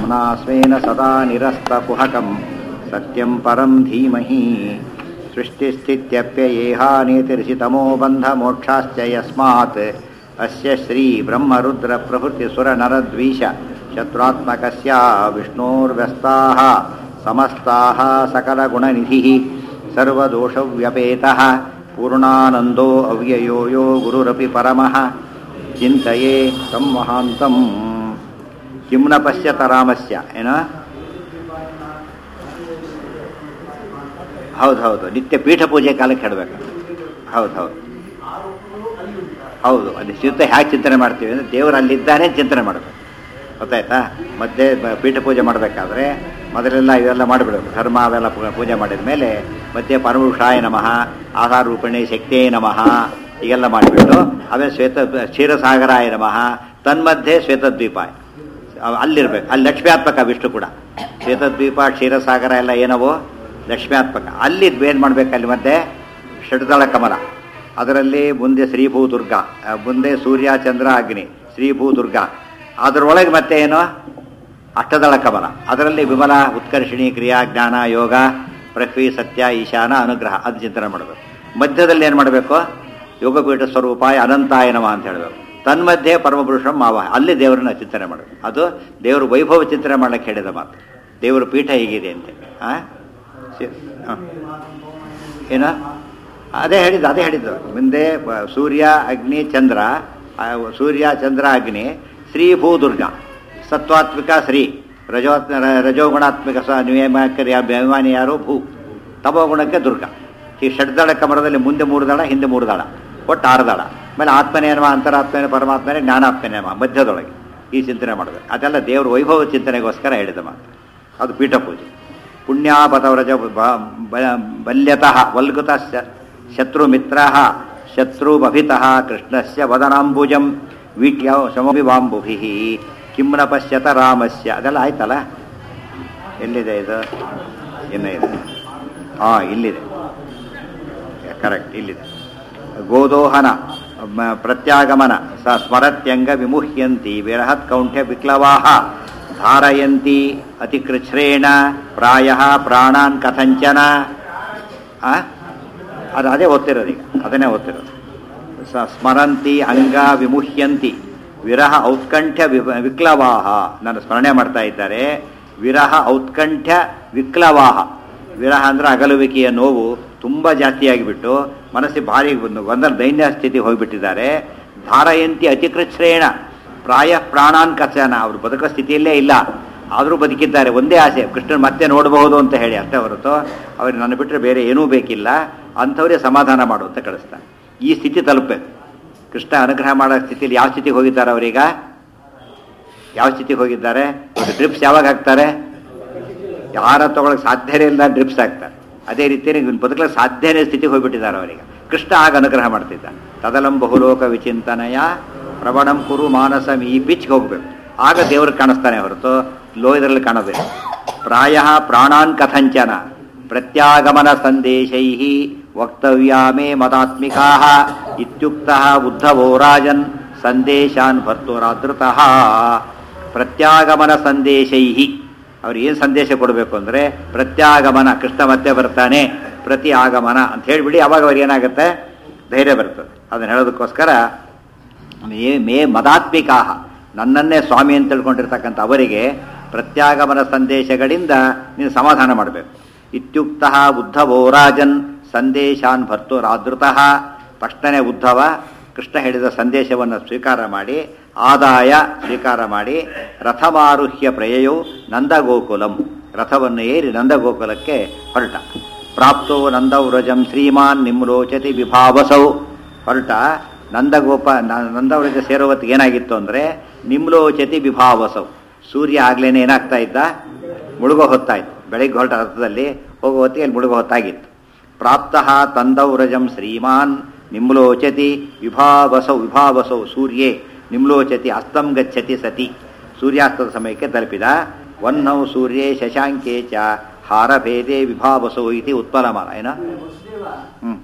नाम्ना स्वेन सदा निरस्तकुहकं सत्यं परं धीमहि सृष्टिस्थित्यप्ययेहानेतिर्षितमो बन्धमोक्षाश्च यस्मात् अस्य श्रीब्रह्मरुद्रप्रभृतिसुरनरद्वीष शत्रुत्मकस्य विष्णोर्व्यस्ताः समस्ताः सकलगुणनिधिः सर्वदोषव्यपेतः पूर्णानन्दो अव्ययो यो गुरुरपि परमः ಚಿಂತೆಯೇ ತಂ ಮಹಾಂತಂ ಕಿಂ ನ ಪಶ್ಯತ ರಾಮಸ್ಯ ಏನ ಹೌದು ಹೌದು ನಿತ್ಯ ಪೀಠ ಪೂಜೆ ಕಾಲಕ್ಕೆ ಹೇಳಬೇಕು ಹೌದು ಹೌದು ಹೌದು ಅದು ಚಿಂತೆ ಹ್ಯಾಕೆ ಚಿಂತನೆ ಮಾಡ್ತೀವಿ ಅಂದರೆ ದೇವರು ಅಲ್ಲಿದ್ದಾನೆ ಚಿಂತನೆ ಮಾಡಬೇಕು ಗೊತ್ತಾಯ್ತಾ ಮಧ್ಯೆ ಬ- ಪೀಠ ಪೂಜೆ ಮಾಡಬೇಕಾದ್ರೆ ಮೊದಲೆಲ್ಲ ಇವೆಲ್ಲ ಮಾಡಿಬಿಡಬೇಕು ಧರ್ಮ ಅವೆಲ್ಲ ಪೂ- ಪೂಜೆ ಮಾಡಿದ ಮೇಲೆ ಮಧ್ಯೆ ಪರಮಪುರುಷಾಯ ನಮಃ ಆಧಾರ ರೂಪಿಣಿ ಶಕ್ತಿಯೇ ನಮಃ ಹೀಗೆಲ್ಲ ಮಾಡಿಬಿಟ್ಟು ಆಮೇಲೆ ಶ್ವೇತ ಕ್ಷೀರಸಾಗರಾಯ ನಮಃ ತನ್ಮಧ್ಯೆ ಶ್ವೇತದ್ವೀಪ ಅವ್- ಅಲ್ಲಿರ್ಬೇಕು ಅಲ್ಲಿ ಲಕ್ಷ್ಮ್ಯಾತ್ಮಕ ವಿಷ್ಣು ಕೂಡ ಶ್ವೇತದ್ವೀಪ ಕ್ಷೀರಸಾಗರ ಎಲ್ಲ ಏನವೋ ಲಕ್ಷ್ಮ್ಯಾತ್ಮಕ ಅಲ್ಲಿ ಏನು ಮಾಡ್ಬೇಕು ಅಲ್ಲಿ ಮಧ್ಯೆ ಷಡ್ದಳ ಕಮಲ ಅದರಲ್ಲಿ ಮುಂದೆ ಶ್ರೀಭೂ ದುರ್ಗಾ ಆ, ಮುಂದೆ ಸೂರ್ಯ ಚಂದ್ರ ಅಗ್ನಿ ಶ್ರೀಭೂ ದುರ್ಗಾ ಅದರೊಳಗೆ ಮತ್ತೆ ಏನು ಅಷ್ಟದಳ ಕಮಲ ಅದರಲ್ಲಿ ವಿಮಲ ಉತ್ಕರ್ಷಿಣಿ ಕ್ರಿಯಾ ಜ್ಞಾನ ಯೋಗ ಪೃಥ್ವಿ ಸತ್ಯ ಈಶಾನ ಅನುಗ್ರಹ ಅದು ಚಿಂತನೆ ಮಾಡಬೇಕು ಮಧ್ಯದಲ್ಲಿ ಏನು ಮಾಡಬೇಕು ಯೋಗಪೀಠ ಸ್ವರೂಪಾಯ ಅನಂತಾಯ ನಮ ಅಂತ ಹೇಳಬೇಕು ತನ್ಮಧ್ಯೆ ಪರಮಪುರುಷಂ ಮಾವ ಅಲ್ಲಿ ದೇವರನ್ನ ಚಿಂತನೆ ಮಾಡಬೇಕು ಅದು ದೇವರು ವೈಭವ ಚಿಂತನೆ ಮಾಡಕ್ಕೆ ಹೇಳಿದ ಮಾತು ದೇವರ ಪೀಠ ಹೀಗಿದೆ ಅಂತೆ ಆ? ಸಿ- ಆ. ಏನ ಅದೇ ಹೇಳಿದ್ದು ಅದೇ ಹೇಳಿದ್ದು ಮುಂದೆ ಬ- ಸೂರ್ಯ ಅಗ್ನಿ ಚಂದ್ರ ಆ, ಸೂರ್ಯ ಚಂದ್ರ ಅಗ್ನಿ ಶ್ರೀ ಭೂ ದುರ್ಗ ಸತ್ವಾತ್ಮಿಕ ಶ್ರೀ ರಜೋ ರಜೋಗುಣಾತ್ಮಿಕ ಸ ನಿಯಮಕರಿ ಅಭಿಮಾನಿ ಯಾರು ಭೂ ತಮೋಗುಣಕ್ಕೆ ದುರ್ಗ ಈ ಷಡ್ದಳ ಕಮರದಲ್ಲಿ ಮುಂದೆ ಮೂರು ದಳ ಹಿಂದೆ ಮೂರು ದಳ ಒಟ್ಟು ಆರು ದಳ ಆಮೇಲೆ ಆತ್ಮನೇನಮ ಅಂತರಾತ್ಮನೇ ಪರಮಾತ್ಮನೇ ಜ್ಞಾನಾತ್ಮನೇಮ ಮಧ್ಯದೊಳಗೆ ಈ ಚಿಂತನೆ ಮಾಡಬೇಕು ಅದೆಲ್ಲ ದೇವರ ವೈಭವ ಚಿಂತನೆಗೋಸ್ಕರ ಹೇಳಿದ ಮಾತು ಅದು ಪೀಠ ಪೂಜೆ ಪುಣ್ಯಾಪತವ್ರಜ ಬ- ಬ- ಬಲ್ಯತಃ ವಲ್ಗುತ ಶತ್ರುಮಿತ್ರ ಶತ್ರುಮಭಿತಃ ಕೃಷ್ಣಸ್ಯ ವದನಾಂಬುಜಂ ವೀಟ್ಯ ಶಮಭಿವಾಂಬುಭಿ ಕಿಮ್ನ ಪಶ್ಯತ ರಾಮಸ್ಯ ಅದೆಲ್ಲ ಆಯ್ತಲ್ಲ ಎಲ್ಲಿದೆ ಇದು ಇನ್ನು ಇದೆ ಹಾಂ ಇಲ್ಲಿದೆ ಕರೆಕ್ಟ್ ಇಲ್ಲಿದೆ ಗೋದೋಹನ ಮ- ಪ್ರತ್ಯಾಗಮನ ಸ ಸ್ಮರತ್ಯಂಗ ವಿಮುಹ್ಯಂತಿ ವಿರಹತ್ ಕೌಂಠ್ಯ ವಿಕ್ಲವಾಹ ಧಾರಯಂತಿ ಅತಿಕೃಚ್ಛ್ರೇಣ ಪ್ರಾಯ ಪ್ರಾಣಾನ್ ಕಥಂಚನ ಆ? ಅದು ಅದೇ ಓದ್ತಿರೋದು ಈಗ ಅದನ್ನೇ ಓದ್ತಿರೋದು ಸ ಸ್ಮರಂತಿ ಅಂಗ ವಿಮುಹ್ಯಂತಿ ವಿರಹ ಔತ್ಕಂಠ್ಯ ವಿವ- ವಿಕ್ಲವಾಹ ನಾನು ಸ್ಮರಣೆ ಮಾಡ್ತಾ ಇದ್ದಾರೆ ವಿರಹ ಔತ್ಕಂಠ್ಯ ವಿಕ್ಲವಾಹ ವಿರಹ ಅಂದ್ರೆ ಅಗಲುವಿಕೆಯ ನೋವು ತುಂಬ ಜಾಸ್ತಿಯಾಗಿಬಿಟ್ಟು ಮನಸ್ಸಿಗೆ ಭಾರಿ ಒಂದು ಗೊಂದಲ ದೈನ್ಯ ಸ್ಥಿತಿ ಹೋಗಿಬಿಟ್ಟಿದ್ದಾರೆ ಧಾರಯಂತಿ ಅತಿಕೃಚ್ಛ್ರೇಣ ಪ್ರಾಯ ಪ್ರಾಣಾನ್ ಕಚನ ಅವರು ಬದುಕೋ ಸ್ಥಿತಿಯಲ್ಲೇ ಇಲ್ಲ ಆದರೂ ಬದುಕಿದ್ದಾರೆ ಒಂದೇ ಆಸೆ ಕೃಷ್ಣನ್ ಮತ್ತೆ ನೋಡಬಹುದು ಅಂತ ಹೇಳಿ ಅಷ್ಟೇ ಹೊರತು ಅವ್ರಿಗೆ ನನ್ನ ಬಿಟ್ಟರೆ ಬೇರೆ ಏನೂ ಬೇಕಿಲ್ಲ ಅಂಥವರೇ ಸಮಾಧಾನ ಮಾಡು ಅಂತ ಕಳಿಸ್ತಾರೆ ಈ ಸ್ಥಿತಿ ತಲುಪಬೇಕು ಕೃಷ್ಣ ಅನುಗ್ರಹ ಮಾಡೋ ಸ್ಥಿತಿಯಲ್ಲಿ ಯಾವ ಸ್ಥಿತಿಗೆ ಹೋಗಿದ್ದಾರೆ ಅವರೀಗ ಯಾವ ಸ್ಥಿತಿಗೆ ಹೋಗಿದ್ದಾರೆ ಡ್ರಿಪ್ಸ್ ಯಾವಾಗ ಹಾಕ್ತಾರೆ ಯಾರ ತಗೊಳಕ್ ಸಾಧ್ಯನೇ ಇಲ್ಲ ಡ್ರಿಪ್ಸ್ ಹಾಕ್ತಾರೆ ಅದೇ ರೀತಿ ಬದುಕಲಿಕ್ಕೆ ಸಾಧ್ಯನೇ ಸ್ಥಿತಿಗೆ ಹೋಗ್ಬಿಟ್ಟಿದ್ದಾರೆ ಅವರಿಗೆ ಕೃಷ್ಣ ಆಗ ಅನುಗ್ರಹ ಮಾಡ್ತಿದ್ದ ತದಲಂ ಬಹುಲೋಕ ವಿಚಿಂತನಯ ಪ್ರವಣಂ ಕುರು ಮಾನಸಂ ಈ ಪಿಚ್ಗೆ ಹೋಗ್ಬೇಕು ಆಗ ದೇವರು ಕಾಣಿಸ್ತಾನೆ ಹೊರತು ಲೋ ಇದರಲ್ಲಿ ಕಾಣಬೇಕು ಪ್ರಾಯ ಪ್ರಾಣಾನ್ ಕಥಂಚನ ಪ್ರತ್ಯಾಗಮನ ಸಂದೇಶೈ ವಕ್ತವ್ಯಾ ಮೇ ಮದಾತ್ಮಿಕಾ ಇತ್ಯುಕ್ತ ಉದ್ಧವೋ ರಾಜನ್ ಸಂದೇಶಾನ್ ಭರ್ತುರಾದೃತಃ ಪ್ರತ್ಯಾಗಮನ ಸಂದೇಶೈ ಅವ್ರು ಏನು ಸಂದೇಶ ಕೊಡಬೇಕು ಅಂದರೆ ಪ್ರತ್ಯಾಗಮನ ಕೃಷ್ಣ ಮತ್ತೆ ಬರ್ತಾನೆ ಪ್ರತಿ ಆಗಮನ ಅಂತ ಹೇಳಿಬಿಡಿ ಅವಾಗ ಅವ್ರಿಗೆ ಏನಾಗುತ್ತೆ ಧೈರ್ಯ ಬರ್ತದೆ ಅದನ್ನು ಹೇಳೋದಕ್ಕೋಸ್ಕರ ಮೇ ಮೇ ಮದಾತ್ಮಿಕಾ ನನ್ನನ್ನೇ ಸ್ವಾಮಿ ಅಂತ ತಿಳ್ಕೊಂಡಿರ್ತಕ್ಕಂಥ ಅವರಿಗೆ ಪ್ರತ್ಯಾಗಮನ ಸಂದೇಶಗಳಿಂದ ನೀನು ಸಮಾಧಾನ ಮಾಡಬೇಕು ಇತ್ಯುಕ್ತ ಉದ್ಧವೋ ರಾಜನ್ ಸಂದೇಶಾನ್ ಭರ್ತುರಾದೃತಃ ತಕ್ಷಣನೇ ಉದ್ಧವ ಕೃಷ್ಣ ಹೇಳಿದ ಸಂದೇಶವನ್ನು ಸ್ವೀಕಾರ ಮಾಡಿ ಆದಾಯ ಸ್ವೀಕಾರ ಮಾಡಿ ರಥಮಾರುಹ್ಯ ಪ್ರಯಯೋ ನಂದಗೋಕುಲಂ ರಥವನ್ನು ಏರಿ ನಂದಗೋಕುಲಕ್ಕೆ ಹೊರಟ ಪ್ರಾಪ್ತೋ ನಂದವ್ರಜಂ ಶ್ರೀಮಾನ್ ನಿಮ್ರೋಚತಿ ವಿಭಾವಸೌ ಹೊರಟ ನಂದಗೋಪ ನ- ನಂದವ್ರಜ ಸೇರೋ ಹೊತ್ತಿಗೆ ಏನಾಗಿತ್ತು ಅಂದರೆ ನಿಮ್ಲೋಚತಿ ವಿಭಾವಸೌ ಸೂರ್ಯ ಆಗ್ಲೇನೆ ಏನಾಗ್ತಾ ಇದ್ದ ಮುಳುಗೋ ಹೊತ್ತಾಯ್ತು ಬೆಳಿಗ್ಗೆ ಹೊರಟ ರಥದಲ್ಲಿ ಹೋಗೋ ಹೊತ್ತಿಗೆ ಅಲ್ಲಿ ಮುಳುಗೋ ಹೊತ್ತಾಗಿತ್ತು ಪ್ರಾಪ್ತಃ ತಂದೌರಜಂ ಶ್ರೀಮಾನ್ ನಿಮ್ಲೋಚತಿ ವಿಭಾವಸೌ ವಿಭಾವಸೌ ಸೂರ್ಯೇ ನಿಮ್ಲೋಚತಿ ಅಸ್ತಂ ಗಚ್ಚತಿ ಸತಿ ಸೂರ್ಯಾಸ್ತದ ಸಮಯಕ್ಕೆ ತಲುಪಿದ ವನ್ನೌ ಸೂರ್ಯೇ ಶಶಾಂಕೇ ಚ ಹಾರಭೇದೆ ವಿಭಾವಸೌ ಇತಿ ಉತ್ಪಲಮಾನ ಏನ ಹ್ಮ್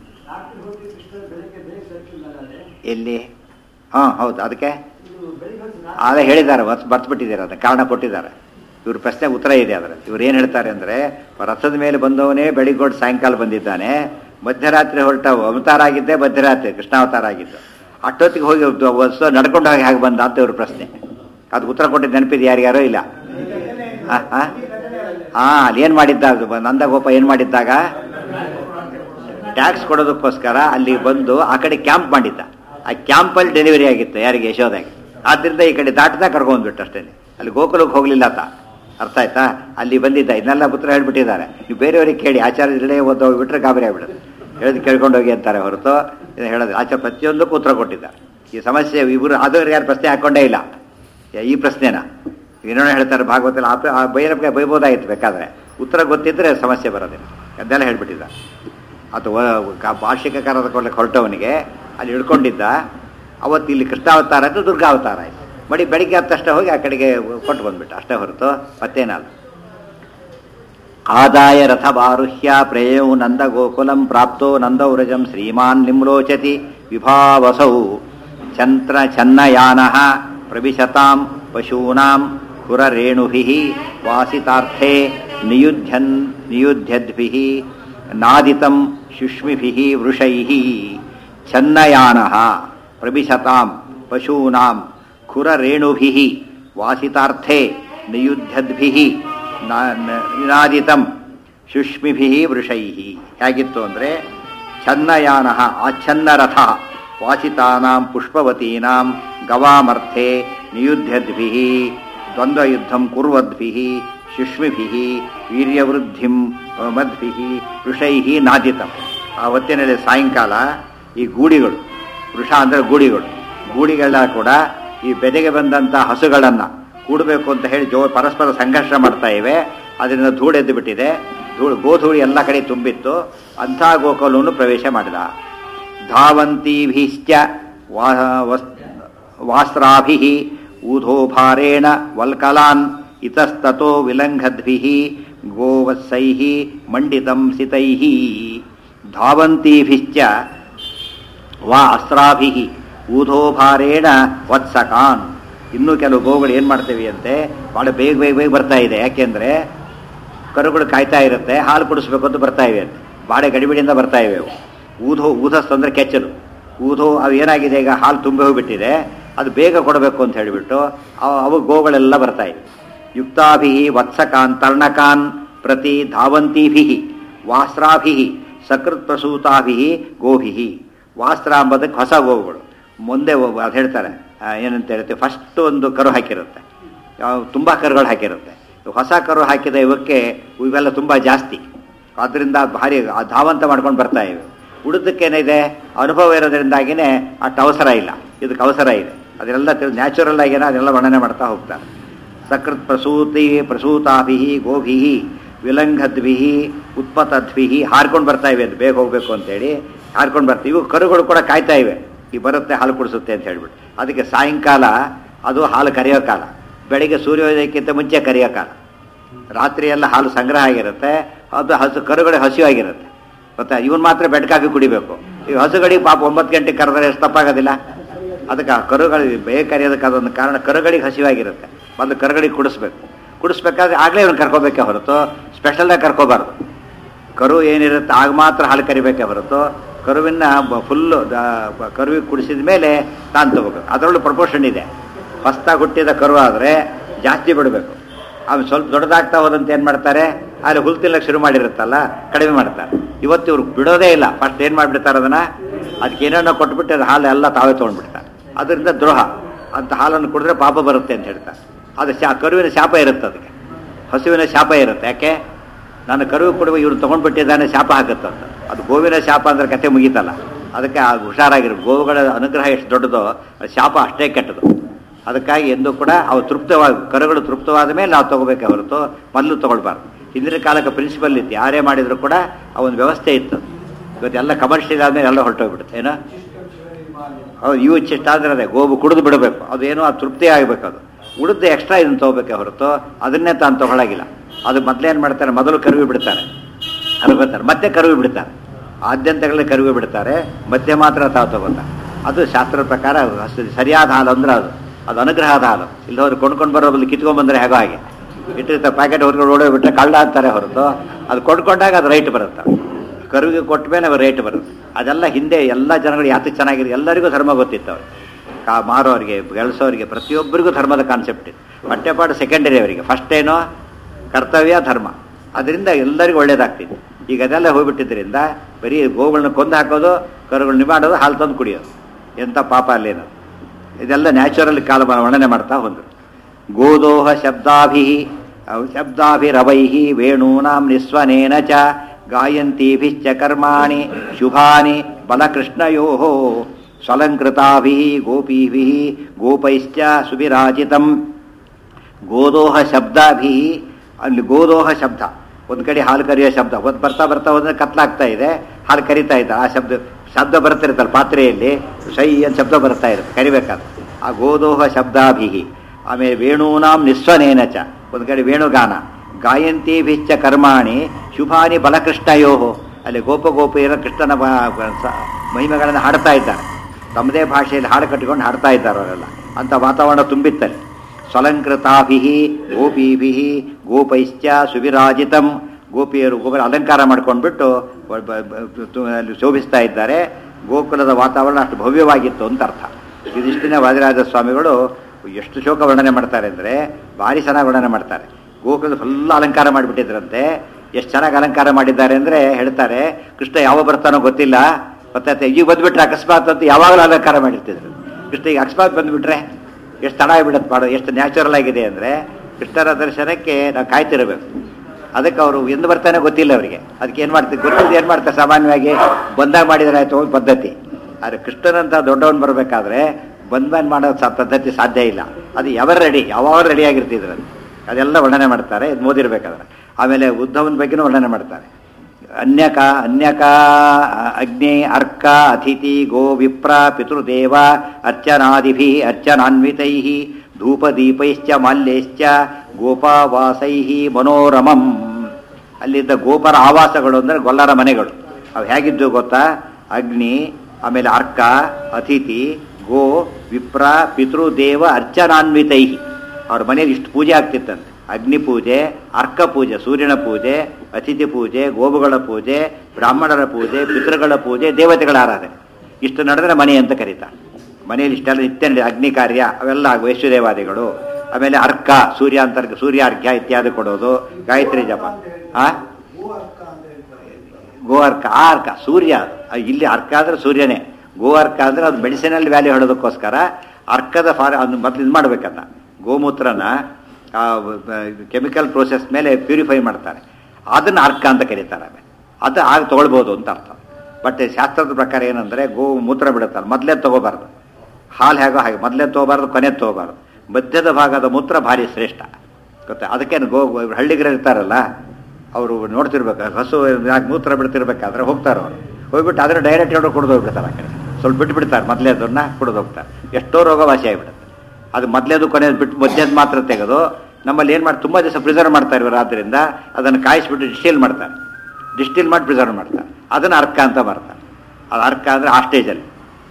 ಎಲ್ಲಿ ಹಾಂ ಹೌದು ಅದಕ್ಕೆ ಆಗ ಹೇಳಿದ್ದಾರೆ ಬರ್ತ್ ಬರ್ತ್ಬಿಟ್ಟಿದ್ದಾರೆ ಅದಕ್ಕೆ ಕಾರಣ ಕೊಟ್ಟಿದ್ದಾರೆ ಇವ್ರ ಪ್ರಶ್ನೆ ಉತ್ತರ ಇದೆ ಅದರಲ್ಲಿ ಇವ್ರು ಏನು ಹೇಳ್ತಾರೆ ಅಂದರೆ ರಥದ ಮೇಲೆ ಬಂದವನೇ ಬೆಳಿಗ್ಗೆ ಸಾಯಂಕಾಲ ಬಂದಿದ್ದಾನೆ ಮಧ್ಯರಾತ್ರಿ ಹೊರಟ ಅವತಾರ ಆಗಿದ್ದೆ ಮಧ್ಯರಾತ್ರಿ ಕೃಷ್ಣಾವತಾರ ಆಗಿದ್ದು ಅಷ್ಟೊತ್ತಿಗೆ ಹೋಗಿ ಒಬ್ಬ ವಸ್ತು ನಡ್ಕೊಂಡು ಹೋಗಿ ಹಾಗೆ ಬಂದ ಅಂತ ಇವ್ರ ಪ್ರಶ್ನೆ ಅದು ಉತ್ತರ ಕೊಟ್ಟಿದ್ದು ನೆನಪಿದೆ ಯಾರ್ಯಾರೋ ಇಲ್ಲ ಹಾಂ ಹಾಂ ಹಾಂ ಅಲ್ಲಿ ಏನು ಮಾಡಿದ್ದ ಅದು ನಂದಗೋಪ ಏನು ಮಾಡಿದ್ದಾಗ ಟ್ಯಾಕ್ಸ್ ಕೊಡೋದಕ್ಕೋಸ್ಕರ ಅಲ್ಲಿ ಬಂದು ಆ ಕಡೆ ಕ್ಯಾಂಪ್ ಮಾಡಿದ್ದ ಆ ಕ್ಯಾಂಪಲ್ಲಿ ಡೆಲಿವರಿ ಆಗಿತ್ತು ಯಾರಿಗೆ ಯಶೋದಾಗಿ ಆದ್ದರಿಂದ ಈ ಕಡೆ ದಾಟದ ಕರ್ಕೊಂಡ್ಬಿಟ್ಟು ಅಷ್ಟೇ ಅಲ್ಲಿ ಗೋಕುಲಕ್ಕೆ ಹೋಗಲಿಲ್ಲ ಆತ ಅರ್ಥ ಆಯ್ತಾ ಅಲ್ಲಿ ಬಂದಿದ್ದ ಇದನ್ನೆಲ್ಲ ಪುತ್ರ ಹೇಳ್ಬಿಟ್ಟಿದ್ದಾರೆ ನೀವು ಬೇರೆಯವ್ರಿಗೆ ಕೇಳಿ ಆಚಾರ್ಯರೇ ಓದೋ ಬಿಟ್ರೆ ಗಾಬರಿ ಆಗ್ಬಿಡೋದು ಹೇಳೋದು ಕೇಳ್ಕೊಂಡು ಹೋಗಿ ಅಂತಾರೆ ಹೊರತು ಇದು ಹೇಳೋದು ಆಚಾರ ಪ್ರತಿಯೊಂದಕ್ಕೂ ಉತ್ತರ ಕೊಟ್ಟಿದ್ದಾರೆ ಈ ಸಮಸ್ಯೆ ಇಬ್ಬರು ಆದವ್ರಿಗೆ ಯಾರು ಪ್ರಶ್ನೆ ಹಾಕೊಂಡೇ ಇಲ್ಲ ಈ ಪ್ರಶ್ನೆನ ಏನೋ ಹೇಳ್ತಾರೆ ಭಾಗವತಲ್ಲಿ ಆ ಪ್ರ- ಆ ಬೈರಪ್ಪ ಬೈಬೋದಾಗಿತ್ತು ಬೇಕಾದ್ರೆ ಉತ್ತರ ಗೊತ್ತಿದ್ರೆ ಸಮಸ್ಯೆ ಬರೋದಿಲ್ಲ ಅದೆಲ್ಲ ಹೇಳ್ಬಿಟ್ಟಿದ್ದ ಅದು ಭಾಷಿಕಕಾರದ ಕೊಡ್ಲಿಕ್ಕೆ ಹೊರಟವನಿಗೆ ಅಲ್ಲಿ ಹಿಡ್ಕೊಂಡಿದ್ದ ಅವತ್ತು ಇಲ್ಲಿ ಕೃಷ್ಣಾವತಾರ ಆಯ್ತು ದುರ್ಗಾವತಾರ ಆಯ್ತು ಮಡಿ ಬೆಳಿಗ್ಗೆ ಆದ ತಕ್ಷಣ ಹೋಗಿ ಆ ಕಡೆಗೆ ಕೊಟ್ಟು ಬಂದ್ಬಿಟ್ಟು ಅಷ್ಟೇ ಹೊರತು ಮತ್ತೇನಲ್ಲ ಆದಾಯ ರಥಮಾರುಹ್ಯ ಪ್ರೇಯೌ ನಂದ ಗೋಕುಲಂ ಪ್ರಾಪ್ತೋ ನಂದೌರಜಂ ಶ್ರೀಮಾನ್ ನಿಮ್ಲೋಚತಿ ವಿಭಾವಸೌ ಚಂತ್ರ ಚನ್ನಯಾನ ಪ್ರವಿಶತಾಂ ಪಶೂನಾಂ ಹುರರೇಣುಭಿಃ ವಾಸಿತಾರ್ಥೆ ನಿಯುಧ್ಯನ್ ನಿಯುಧ್ಯದ್ಭಿಃ ನಾದಿತಂ ಶುಷ್ಮಿಭಿಃ ವೃಷೈಃ ಚನ್ನಯಾನಃ ಪ್ರವಿಶತಾಂ ಪಶೂನಾಂ ಖುರರೇಣುಭಿಃ ವಾಸಿತಾರ್ಥೆ ನಿಯುಧ್ಯದ್ಭಿಃ ನ- ನ- ನಿನಾದಿತಂ ಶುಷ್ಮಿಭಿಃ ವೃಷೈಃ ಹೇಗಿತ್ತು ಅಂದರೆ ಛನ್ನಯಾನ ಆಚ್ಛನ್ನ ರಥ ವಾಸಿತಾನಾಂ ಪುಷ್ಪವತೀನಾಂ ಗವಾಮರ್ಥೆ ನಿಯುಧ್ಯದ್ಭಿಃ ದ್ವಂದ್ವಯುದ್ಧಂ ಕುರ್ವದ್ಭಿಃ ಶುಷ್ಮಿಭಿಃ ವೀರ್ಯವೃದ್ಧಿಂ ಮದ್ಭಿಃ ವೃಷೈಃ ನಾದಿತಂ ಆ ಹೊತ್ತಿನಲ್ಲಿ ಸಾಯಂಕಾಲ ಈ ಗೂಡಿಗಳು ವೃಷ ಅಂದರೆ ಗೂಡಿಗಳು ಗೂಡಿಗಳ ಕೂಡ ಈ ಬೆದೆಗೆ ಬಂದಂಥ ಹಸುಗಳನ್ನು ಕೂಡಬೇಕು ಅಂತ ಹೇಳಿ ಜೋ ಪರಸ್ಪರ ಸಂಘರ್ಷ ಮಾಡ್ತಾ ಇವೆ ಅದರಿಂದ ಧೂಳೆದ್ದು ಬಿಟ್ಟಿದೆ ಧೂಳು ಗೋಧೂಳಿ ಎಲ್ಲ ಕಡೆ ತುಂಬಿತ್ತು ಅಂಥ ಗೋಕುಲವನ್ನು ಪ್ರವೇಶ ಮಾಡಿದ ಧಾವಂತೀಭಿಶ್ಚ ವಾ ವಸ್- ವಾಸ್ರಾಭಿಃ ಊಧೋಭಾರೇಣ ವಲ್ಕಲಾನ್ ಇತಸ್ತತೋ ವಿಲಂಘದ್ಭಿಃ ಗೋವತ್ಸೈಃ ಮಂಡಿತಂ ಸಿತೈಃ ಧಾವಂತೀಭಿಶ್ಚ ವಾ ಅಸ್ತ್ರಾಭಿ ಊಧೋಭಾರೇಣ ವತ್ಸಕಾನ್ ಇನ್ನೂ ಕೆಲವು ಗೋಗಳು ಏನು ಮಾಡ್ತೇವೆ ಅಂತೆ ಭಾಳ ಬೇಗ ಬೇಗ ಬೇಗ ಬರ್ತಾ ಇದೆ ಯಾಕೆಂದರೆ ಕರುಗಳು ಕಾಯ್ತಾ ಇರುತ್ತೆ ಹಾಲು ಕುಡಿಸ್ಬೇಕು ಅಂತ ಬರ್ತಾ ಇವೆ ಅಂತೆ ಬಾಳೆ ಗಡಿಬಿಡಿಯಿಂದ ಬರ್ತಾ ಇವೆ ಅವು ಊಧೋ ಊಧಸ್ ಅಂದರೆ ಕೆಚ್ಚಲು ಊಧೋ ಅವು ಏನಾಗಿದೆ ಈಗ ಹಾಲು ತುಂಬಿ ಹೋಗ್ಬಿಟ್ಟಿದೆ ಅದು ಬೇಗ ಕೊಡಬೇಕು ಅಂತ ಹೇಳಿಬಿಟ್ಟು ಅವು- ಅವು ಗೋಗಳೆಲ್ಲ ಬರ್ತಾ ಇವೆ ಯುಕ್ತಾಭಿ ವತ್ಸಕಾನ್ ತರ್ಣಕಾನ್ ಪ್ರತಿ ಧಾವಂತೀಭಿ ವಾಸ್ರಾಭಿ ಸಕೃತ್ ಪ್ರಸೂತಾಭಿ ಗೋಭಿ ವಾಸ್ತ್ರ ಅಂಬೋದಕ್ಕೆ ಹೊಸ ಗೋವುಗಳು ಮುಂದೆ ಒಬ್ಬ- ಅದು ಹೇಳ್ತಾರೆ ಆ, ಏನಂತ ಹೇಳ್ತೀವಿ ಫಸ್ಟ್ ಒಂದು ಕರು ಹಾಕಿರುತ್ತೆ ಯಾವ- ತುಂಬ ಕರುಗಳು ಹಾಕಿರುತ್ತೆ ಹೊಸ ಕರು ಹಾಕಿದ ಇವಕ್ಕೆ ಇವೆಲ್ಲ ತುಂಬ ಜಾಸ್ತಿ ಆದ್ದರಿಂದ ಭಾರಿ ಆ ಧಾವಂತ ಮಾಡ್ಕೊಂಡು ಬರ್ತಾ ಇವೆ ಉಳಿದಕ್ಕೇನಿದೆ ಅನುಭವ ಇರೋದ್ರಿಂದಾಗಿನೇ ಅಷ್ಟು ಅವಸರ ಇಲ್ಲ ಇದಕ್ಕೆ ಅವಸರ ಇದೆ ಅದೆಲ್ಲ ನ್ಯಾಚುರಲ್ ಆಗೇನೋ ಅದೆಲ್ಲ ವರ್ಣನೆ ಮಾಡ್ತಾ ಹೋಗ್ತಾರೆ ಸಕೃತ್ ಪ್ರಸೂತಿ ಪ್ರಸೂತಾಭಿ ಗೋಭಿ ವಿಲಂಘದ್ಭಿ ಉತ್ಪತದ್ಭಿ ಹಾರ್ಕೊಂಡು ಬರ್ತಾ ಇವೆ ಅದು ಬೇಗ ಹೋಗ್ಬೇಕು ಅಂತೇಳಿ ಹಾರ್ಕೊಂಡು ಬರ್ತೀವಿ ಇವು ಕರುಗಳು ಕೂಡ ಕಾಯ್ತಾ ಇವೆ ಈ ಬರುತ್ತೆ ಹಾಲು ಕುಡಿಸುತ್ತೆ ಅಂತ ಹೇಳ್ಬಿಟ್ಟು ಅದಕ್ಕೆ ಸಾಯಂಕಾಲ ಅದು ಹಾಲು ಕರೆಯೋ ಕಾಲ ಬೆಳಿಗ್ಗೆ ಸೂರ್ಯೋದಯಕ್ಕಿಂತ ಮುಂಚೆ ಕರೆಯೋ ಕಾಲ ರಾತ್ರಿ ಎಲ್ಲ ಹಾಲು ಸಂಗ್ರಹ ಆಗಿರುತ್ತೆ ಅದು ಹಸು ಕರುಗಳಿಗೆ ಹಸಿವಾಗಿರುತ್ತೆ ಗೊತ್ತಾ ಇವನ್ ಮಾತ್ರ ಬೆಡ್ಕಾಕಿ ಕುಡಿಬೇಕು ಈ ಹಸುಗಳಿಗೆ ಪಾಪ ಒಂಬತ್ತು ಗಂಟೆಗೆ ಕರೆದ್ರೆ ಎಷ್ಟು ತಪ್ಪಾಗೋದಿಲ್ಲ ಅದಕ್ಕೆ ಆ ಕರುಗಳಿಗೆ ಬೇಗ ಕರೆಯೋದಕ್ಕೆ ಅದೊಂದು ಕಾರಣ ಕರುಗಳಿಗೆ ಹಸಿವಾಗಿರುತ್ತೆ ಮೊದಲು ಕರುಗಳಿಗೆ ಕುಡಿಸ್ಬೇಕು ಕುಡಿಸ್ಬೇಕಾದ್ರೆ ಆಗಲೇ ಇವ್ನು ಕರ್ಕೋಬೇಕೇ ಹೊರತು ಸ್ಪೆಷಲ್ದಾಗ ಕರ್ಕೋಬಾರ್ದು ಕರು ಏನಿರುತ್ತೆ ಆಗ ಮಾತ್ರ ಹಾಲು ಕರಿಬೇಕೇ ಹೊರತು ಕರುವಿನ ಫುಲ್ಲು ಕರುವಿಗೆ ಕುಡಿಸಿದ ಮೇಲೆ ತಾನು ತಗೋಬೇಕು ಅದರಲ್ಲೂ ಪ್ರಪೋರ್ಷನ್ ಇದೆ ಹೊಸ್ದಾಗಿ ಹುಟ್ಟಿದ ಕರು ಆದರೆ ಜಾಸ್ತಿ ಬಿಡಬೇಕು ಆಮೇಲೆ ಸ್ವಲ್ಪ ದೊಡ್ಡದಾಗ್ತಾ ಹೋದಂತೆ ಏನು ಮಾಡ್ತಾರೆ ಅಲ್ಲಿ ಹುಲ್ ತಿನ್ನಕ್ಕೆ ಶುರು ಮಾಡಿರುತ್ತಲ್ಲ ಕಡಿಮೆ ಮಾಡ್ತಾರೆ ಇವತ್ತು ಇವ್ರು ಬಿಡೋದೇ ಇಲ್ಲ ಫಸ್ಟ್ ಏನು ಮಾಡಿಬಿಡ್ತಾರೆ ಅದನ್ನು ಅದಕ್ಕೆ ಏನೇನೋ ಕೊಟ್ಬಿಟ್ಟು ಅದು ಹಾಲು ಎಲ್ಲ ತಾವೇ ತೊಗೊಂಡ್ಬಿಡ್ತಾರೆ ಅದರಿಂದ ದ್ರೋಹ ಅಂತ ಹಾಲನ್ನು ಕುಡಿದ್ರೆ ಪಾಪ ಬರುತ್ತೆ ಅಂತ ಹೇಳ್ತಾರೆ ಅದು ಶಾ ಕರುವಿನ ಶಾಪ ಇರುತ್ತೆ ಅದಕ್ಕೆ ಹಸುವಿನ ಶಾಪ ಇರುತ್ತೆ ಯಾಕೆ ನಾನು ಕರುವು ಕೊಡುವ ಇವ್ರು ತೊಗೊಂಡ್ಬಿಟ್ಟಿದ್ದಾನೆ ಶಾಪ ಹಾಕುತ್ತಂತ ಅದು ಗೋವಿನ ಶಾಪ ಅಂದ್ರೆ ಕತೆ ಮುಗೀತಲ್ಲ ಅದಕ್ಕೆ ಆ ಹುಷಾರಾಗಿರು ಗೋವುಗಳ ಅನುಗ್ರಹ ಎಷ್ಟು ದೊಡ್ಡದೋ ಅದು ಶಾಪ ಅಷ್ಟೇ ಕೆಟ್ಟದು ಅದಕ್ಕಾಗಿ ಎಂದೂ ಕೂಡ ಅವು ತೃಪ್ತವಾಗಿ ಕರುಗಳು ತೃಪ್ತವಾದ ಮೇಲೆ ನಾವು ತಗೋಬೇಕೆ ಹೊರತು ಮೊದಲು ತಗೊಳ್ಬಾರ್ದು ಹಿಂದಿನ ಕಾಲಕ್ಕೆ ಪ್ರಿನ್ಸಿಪಲ್ ಇತ್ತು ಯಾರೇ ಮಾಡಿದ್ರು ಕೂಡ ಆ ಒಂದು ವ್ಯವಸ್ಥೆ ಇತ್ತು ಇವತ್ತೆಲ್ಲ ಕಮರ್ಷಿಯಲ್ ಆದ್ಮೇಲೆ ಎಲ್ಲ ಹೊರಟೋಗ್ಬಿಡುತ್ತೆ ಏನೋ ಹೌದು ಇವು ಇಷ್ಟಾದ್ರೆ ಅದೇ ಗೋಬು ಕುಡಿದು ಬಿಡಬೇಕು ಅದು ಏನೋ ಅದು ತೃಪ್ತಿ ಆಗಬೇಕು ಅದು ಉಳಿದು ಎಕ್ಸ್ಟ್ರಾ ಇದನ್ನು ತೊಗೋಬೇಕೆ ಹೊರತು ಅದನ್ನೇ ತಾನು ತಗೊಳಗಿಲ್ಲ ಅದು ಮೊದಲೇನು ಮಾಡ್ತಾರೆ ಮೊದಲು ಕರುವಿ ಬಿಡ್ತಾರೆ ಅರ್ಗೋತಾರೆ ಮತ್ತೆ ಕರುವಿ ಬಿಡ್ತಾರೆ ಆದ್ಯಂತಗಳೇ ಕರುವಿ ಬಿಡ್ತಾರೆ ಮತ್ತೆ ಮಾತ್ರ ತಾವು ತಗೋತಾರೆ ಅದು ಶಾಸ್ತ್ರದ ಪ್ರಕಾರ ಅದು ಅಷ್ಟು ಸರಿಯಾದ ಹಾಲು ಅಂದ್ರೆ ಅದು ಅದು ಅನುಗ್ರಹದ ಹಾಲು ಇಲ್ಲಿ ಹೋದ್ರೆ ಕೊಂಡ್ಕೊಂಡು ಬರೋ ಬದಲು ಕಿತ್ಕೊಂಡ್ ಬಂದ್ರೆ ಹೇಗೋ ಹಾಗೆ ಇಟ್ಟಿರ್ತಾರೆ ಪ್ಯಾಕೆಟ್ ಹೊರಗಡೆ ಓಡೋಗ್ಬಿಟ್ರೆ ಕಳ್ಳ ಅಂತಾರೆ ಹೊರತು ಅದು ಕೊಟ್ಕೊಂಡಾಗ ಅದು ರೈಟ್ ಬರುತ್ತೆ ಕರುವಿಗೆ ಕೊಟ್ಟ ಮೇಲೆ ಅವು ರೇಟ್ ಬರುತ್ತೆ ಅದೆಲ್ಲ ಹಿಂದೆ ಎಲ್ಲ ಜನಗಳು ಯಾತಕ್ಕೆ ಚೆನ್ನಾಗಿದೆ ಎಲ್ಲರಿಗೂ ಧರ್ಮ ಗೊತ್ತಿತ್ತು ಅವ್ರಿಗೆ ಕಾ ಮಾರೋರಿಗೆ ಗೆಲ್ಸೋರಿಗೆ ಪ್ರತಿಯೊಬ್ಬರಿಗೂ ಧರ್ಮದ ಕಾನ್ಸೆಪ್ಟ್ ಇದೆ ಹೊಟ್ಟೆಪಾಡು ಸೆಕೆಂಡರಿ ಅವರಿಗೆ ಫಸ್ಟ್ ಏನೋ ಕರ್ತವ್ಯ ಧರ್ಮ ಅದರಿಂದ ಎಲ್ಲರಿಗೂ ಒಳ್ಳೇದಾಗ್ತಿದೆ ಈಗ ಅದೆಲ್ಲ ಹೋಗ್ಬಿಟ್ಟಿದ್ರಿಂದ ಬರೀ ಗೋಗಳನ್ನ ಕೊಂದು ಹಾಕೋದು ಕರುಗಳನ್ನ ಮಾಡೋದು ಹಾಲು ತಂದು ಕುಡಿಯೋದು ಎಂಥ ಪಾಪ ಅಲ್ಲೇನು ಇದೆಲ್ಲ ನ್ಯಾಚುರಲ್ ಕಾಲ ವರ್ಣನೆ ಮಾಡ್ತಾ ಹೋದ್ರು ಗೋದೋಹ ಶಬ್ದಾಭಿ ಶಬ್ದಾಭಿರವೈ ವೇಣೂನಾಂ ನಿಸ್ವನೇನ ಚ ಗಾಯಂತೀಭಿಶ್ಚ ಕರ್ಮಾಣಿ ಶುಭಾನಿ ಬಲಕೃಷ್ಣಯೋ ಸ್ವಲಂಕೃತಾಭಿ ಗೋಪೀಭಿ ಗೋಪೈಶ್ಚ ಸುವಿರಾಜಿತಂ ಗೋದೋಹ ಶಬ್ದಾಭಿ ಅಲ್ಲಿ ಗೋದೋಹ ಶಬ್ದ ಒಂದು ಕಡೆ ಹಾಲು ಕರಿಯೋ ಶಬ್ದ ಒಂದು ಬರ್ತಾ ಬರ್ತಾ ಹೋದ್ರೆ ಕತ್ಲಾಗ್ತಾ ಇದೆ ಹಾಲು ಕರಿತಾ ಇದ್ದ ಆ ಶಬ್ದ ಶಬ್ದ ಬರ್ತಿರುತ್ತಲ್ಲ ಪಾತ್ರೆಯಲ್ಲಿ ಸೈ ಅಂತ ಶಬ್ದ ಬರ್ತಾ ಇರುತ್ತೆ ಕರಿಬೇಕಾದ್ರೆ ಆ ಗೋದೋಹ ಶಬ್ದಾಭಿ ಆಮೇಲೆ ವೇಣೂನಾಂ ನಿಸ್ವನೇನ ಚ ಒಂದು ಕಡೆ ವೇಣುಗಾನ ಗಾಯಂತೀಭಿಶ್ಚ ಕರ್ಮಾಣಿ ಶುಭಾನಿ ಬಲಕೃಷ್ಣಯೋ ಅಲ್ಲಿ ಗೋಪ ಗೋಪಿಯರ ಕೃಷ್ಣನ ಬ- ಸ- ಮಹಿಮೆಗಳನ್ನು ಹಾಡ್ತಾ ಇದ್ದಾರೆ ತಮ್ಮದೇ ಭಾಷೆಯಲ್ಲಿ ಹಾಡು ಕಟ್ಟಿಕೊಂಡು ಹಾಡ್ತಾ ಇದ್ದಾರೆ ಅವರೆಲ್ಲ ಅಂತ ವಾತಾವರಣ ತುಂಬಿತ್ತಲ್ಲಿ ಸ್ವಲಂಕೃತಾಭಿ ಗೋಪೀಭಿ ಗೋಪೈಶ್ಚ ಸುವಿರಾಜಿತಂ ಗೋಪಿಯರು ಗೋಪುರ ಅಲಂಕಾರ ಮಾಡ್ಕೊಂಡ್ಬಿಟ್ಟು ಬ- ಬ- ಬ- ತು- ಅಲ್ಲಿ ಶೋಭಿಸ್ತಾ ಇದ್ದಾರೆ ಗೋಕುಲದ ವಾತಾವರಣ ಅಷ್ಟು ಭವ್ಯವಾಗಿತ್ತು ಅಂತ ಅರ್ಥ ಇದಿಷ್ಟಿನ ವಾದಿರಾಜ ಸ್ವಾಮಿಗಳು ಎಷ್ಟು ಶೋಕ ವರ್ಣನೆ ಮಾಡ್ತಾರೆ ಅಂದರೆ ಭಾರಿ ಚೆನ್ನಾಗಿ ವರ್ಣನೆ ಮಾಡ್ತಾರೆ ಗೋಕುಲದ ಫುಲ್ ಅಲಂಕಾರ ಮಾಡಿಬಿಟ್ಟಿದ್ರಂತೆ ಎಷ್ಟು ಚೆನ್ನಾಗಿ ಅಲಂಕಾರ ಮಾಡಿದ್ದಾರೆ ಅಂದರೆ ಹೇಳ್ತಾರೆ ಕೃಷ್ಣ ಯಾವ ಬರ್ತಾನೋ ಗೊತ್ತಿಲ್ಲ ಗೊತ್ತಾಯ್ತು ಈಗ ಬಂದ್ಬಿಟ್ರೆ ಅಕಸ್ಮಾತ್ ಅಂತ ಯಾವಾಗಲೂ ಅಲಂಕಾರ ಮಾಡಿರ್ತಿದ್ರು ಕೃಷ್ಣ ಈಗ ಅಕಸ್ಮಾತ್ ಬಂದ್ಬಿಟ್ರೆ ಎಷ್ಟು ತಡ ಆಗಿಬಿಡತ್ತೆ ಮಾಡೋ ಎಷ್ಟು ನ್ಯಾಚುರಲ್ ಆಗಿದೆ ಅಂದರೆ ಕೃಷ್ಣರ ದರ್ಶನಕ್ಕೆ ನಾವು ಕಾಯ್ತಿರಬೇಕು ಅದಕ್ಕೆ ಅವರು ಎಂದು ಬರ್ತಾನೆ ಗೊತ್ತಿಲ್ಲ ಅವರಿಗೆ ಅದಕ್ಕೆ ಏನು ಮಾಡ್ತಾರೆ ಗೊತ್ತಿದ್ದು ಏನು ಮಾಡ್ತಾರೆ ಸಾಮಾನ್ಯವಾಗಿ ಬಂದಾಗ ಮಾಡಿದ್ರೆ ಆಯ್ತು ಒಂದು ಪದ್ಧತಿ ಆದರೆ ಕೃಷ್ಣನಂತ ದೊಡ್ಡವನು ಬರಬೇಕಾದ್ರೆ ಬಂದ್ಮೇಲೆ ಮಾಡೋ ಸ ಪದ್ಧತಿ ಸಾಧ್ಯ ಇಲ್ಲ ಅದು ಯಾವಾಗ ರೆಡಿ ಯಾವಾಗ ರೆಡಿ ಆಗಿರ್ತಿದ್ರು ಅದು ಅದೆಲ್ಲ ವರ್ಣನೆ ಮಾಡ್ತಾರೆ ಇದು ಓದಿರ್ಬೇಕಾದ್ರೆ ಆಮೇಲೆ ಉದ್ಧವನ ಬಗ್ಗೆನೂ ವರ್ಣನೆ ಮಾಡ್ತಾರೆ ಅನ್ಯಕ ಅನ್ಯಕ ಅಗ್ನಿ ಅರ್ಕ ಅತಿಥಿ ಗೋ ವಿಪ್ರ ಪಿತೃದೇವ ಅರ್ಚನಾದಿಭಿ ಅರ್ಚನಾನ್ವಿತೈ ಧೂಪದೀಪೈಶ್ಚ ಮಾಲ್ಯೈಶ್ಚ ಗೋಪಾವಾಸೈ ಮನೋರಮಂ ಅಲ್ಲಿದ್ದ ಗೋಪರ ಆವಾಸಗಳು ಅಂದರೆ ಗೊಲ್ಲರ ಮನೆಗಳು ಅವು ಹೇಗಿದ್ದು ಗೊತ್ತಾ ಅಗ್ನಿ ಆಮೇಲೆ ಅರ್ಕ ಅತಿಥಿ ಗೋ ವಿಪ್ರ ಪಿತೃದೇವ ಅರ್ಚನಾನ್ವಿತೈ ಅವ್ರ ಮನೇಲಿ ಇಷ್ಟು ಪೂಜೆ ಆಗ್ತಿತ್ತಂತೆ ಅಗ್ನಿ ಪೂಜೆ ಅರ್ಕ ಪೂಜೆ ಸೂರ್ಯನ ಪೂಜೆ ಅತಿಥಿ ಪೂಜೆ ಗೋವುಗಳ ಪೂಜೆ ಬ್ರಾಹ್ಮಣರ ಪೂಜೆ ಪಿತೃಗಳ ಪೂಜೆ ದೇವತೆಗಳ ಆರಾಧನೆ ಇಷ್ಟು ನಡೆದ್ರೆ ಮನೆ ಅಂತ ಕರೀತಾರೆ ಮನೆಯಲ್ಲಿ ಇಷ್ಟೆಲ್ಲ ನಿತ್ಯ ನಡೆ ಅಗ್ನಿ ಕಾರ್ಯ ಅವೆಲ್ಲ ವೈಶ್ವದೇವಾದಿಗಳು ಆಮೇಲೆ ಅರ್ಕ ಸೂರ್ಯ ಅಂತರ್ಗ ಸೂರ್ಯ ಅರ್ಘ್ಯ ಇತ್ಯಾದಿ ಕೊಡೋದು ಗಾಯತ್ರಿ ಜಪ ಆ ಗೋ ಅರ್ಕ ಆ ಅರ್ಕ ಸೂರ್ಯ ಅದು. ಆ ಇಲ್ಲಿ ಅರ್ಕ ಅಂದ್ರೆ ಸೂರ್ಯನೇ ಗೋ ಅರ್ಕ ಅಂದ್ರೆ ಅದು ಮೆಡಿಸಿನಲ್ ವ್ಯಾಲ್ಯೂ ಹೇಳೋದಕ್ಕೋಸ್ಕರ ಅರ್ಕದ ಫಾರ್ ಅದನ್ನ ಮೊದಲು ಇದು ಮಾಡ್ಬೇಕನ್ನ ಗೋಮೂತ್ರನ ಕೆಮಿಕಲ್ ಪ್ರೋಸೆಸ್ ಮೇಲೆ ಪ್ಯೂರಿಫೈ ಮಾಡ್ತಾರೆ ಅದನ್ನ ಅರ್ಕ ಅಂತ ಕರೀತಾರೆ ಆಮೇಲೆ ಅದು ಆಗ ತಗೊಳ್ಬೋದು ಅಂತ ಅರ್ಥ ಬಟ್ ಶಾಸ್ತ್ರದ ಪ್ರಕಾರ ಏನಂದ್ರೆ ಗೋ ಮೂತ್ರ ಬಿಡುತ್ತಾರೆ ಮೊದಲೇ ತಗೋಬಾರ್ದು ಹಾಲು ಹೇಗೋ ಹಾಗೆ ಮೊದಲೇ ತಗೋಬಾರ್ದು ಕೊನೆ ತಗೋಬಾರ್ದು ಮಧ್ಯದ ಭಾಗದ ಮೂತ್ರ ಭಾರಿ ಶ್ರೇಷ್ಠ ಗೊತ್ತಾ ಅದಕ್ಕೇನು ಗೋ ಹಳ್ಳಿಗರು ಇರ್ತಾರಲ್ಲ ಅವರು ನೋಡ್ತಿರ್ಬೇಕು ಹಸು ಯಾಕೆ ಮೂತ್ರ ಬಿಡ್ತಿರ್ಬೇಕಾದ್ರೆ ಹೋಗ್ತಾರೆ ಅವರು ಹೋಗ್ಬಿಟ್ಟು ಅದನ್ನ ಡೈರೆಕ್ಟ್ ಹೇಳೋ ಕುಡಿದು ಹೋಗ್ಬಿಡ್ತಾರೆ ಆ ಕಡೆ ಸ್ವಲ್ಪ ಬಿಟ್ಟು ಬಿಡ್ತಾರೆ ಮೊದಲೇ ಅದನ್ನ ಕುಡಿದು ಹೋಗ್ತಾರೆ ಎಷ್ಟೋ ರೋಗ ವಾಸಿ ಆಗಿಬಿಡುತ್ತೆ ಅದು ಮೊದಲೇದು ಕೊನೆಯದು ಬಿಟ್ಟು ಮಧ್ಯದ ಮಾತ್ರ ತೆಗೆದು ನಮ್ಮಲ್ಲಿ ಏನು ಮಾಡಿ ತುಂಬ ದಿವಸ ಪ್ರಿಸರ್ವ್ ಮಾಡ್ತಾ ಇರೋರು ಆದ್ದರಿಂದ ಅದನ್ನು ಕಾಯಿಸ್ಬಿಟ್ಟು ಡಿಸ್ಟಿಲ್ ಮಾಡ್ತಾರೆ ಡಿಸ್ಟಿಲ್ ಮಾಡಿ ಪ್ರಿಸರ್ವ್ ಮಾಡ್ತಾರೆ ಅದನ್ನು ಅರ್ಕ ಅಂತ ಬರ್ತಾರೆ ಅದು ಅರ್ಕ ಅಂದರೆ ಆ ಸ್ಟೇಜಲ್ಲಿ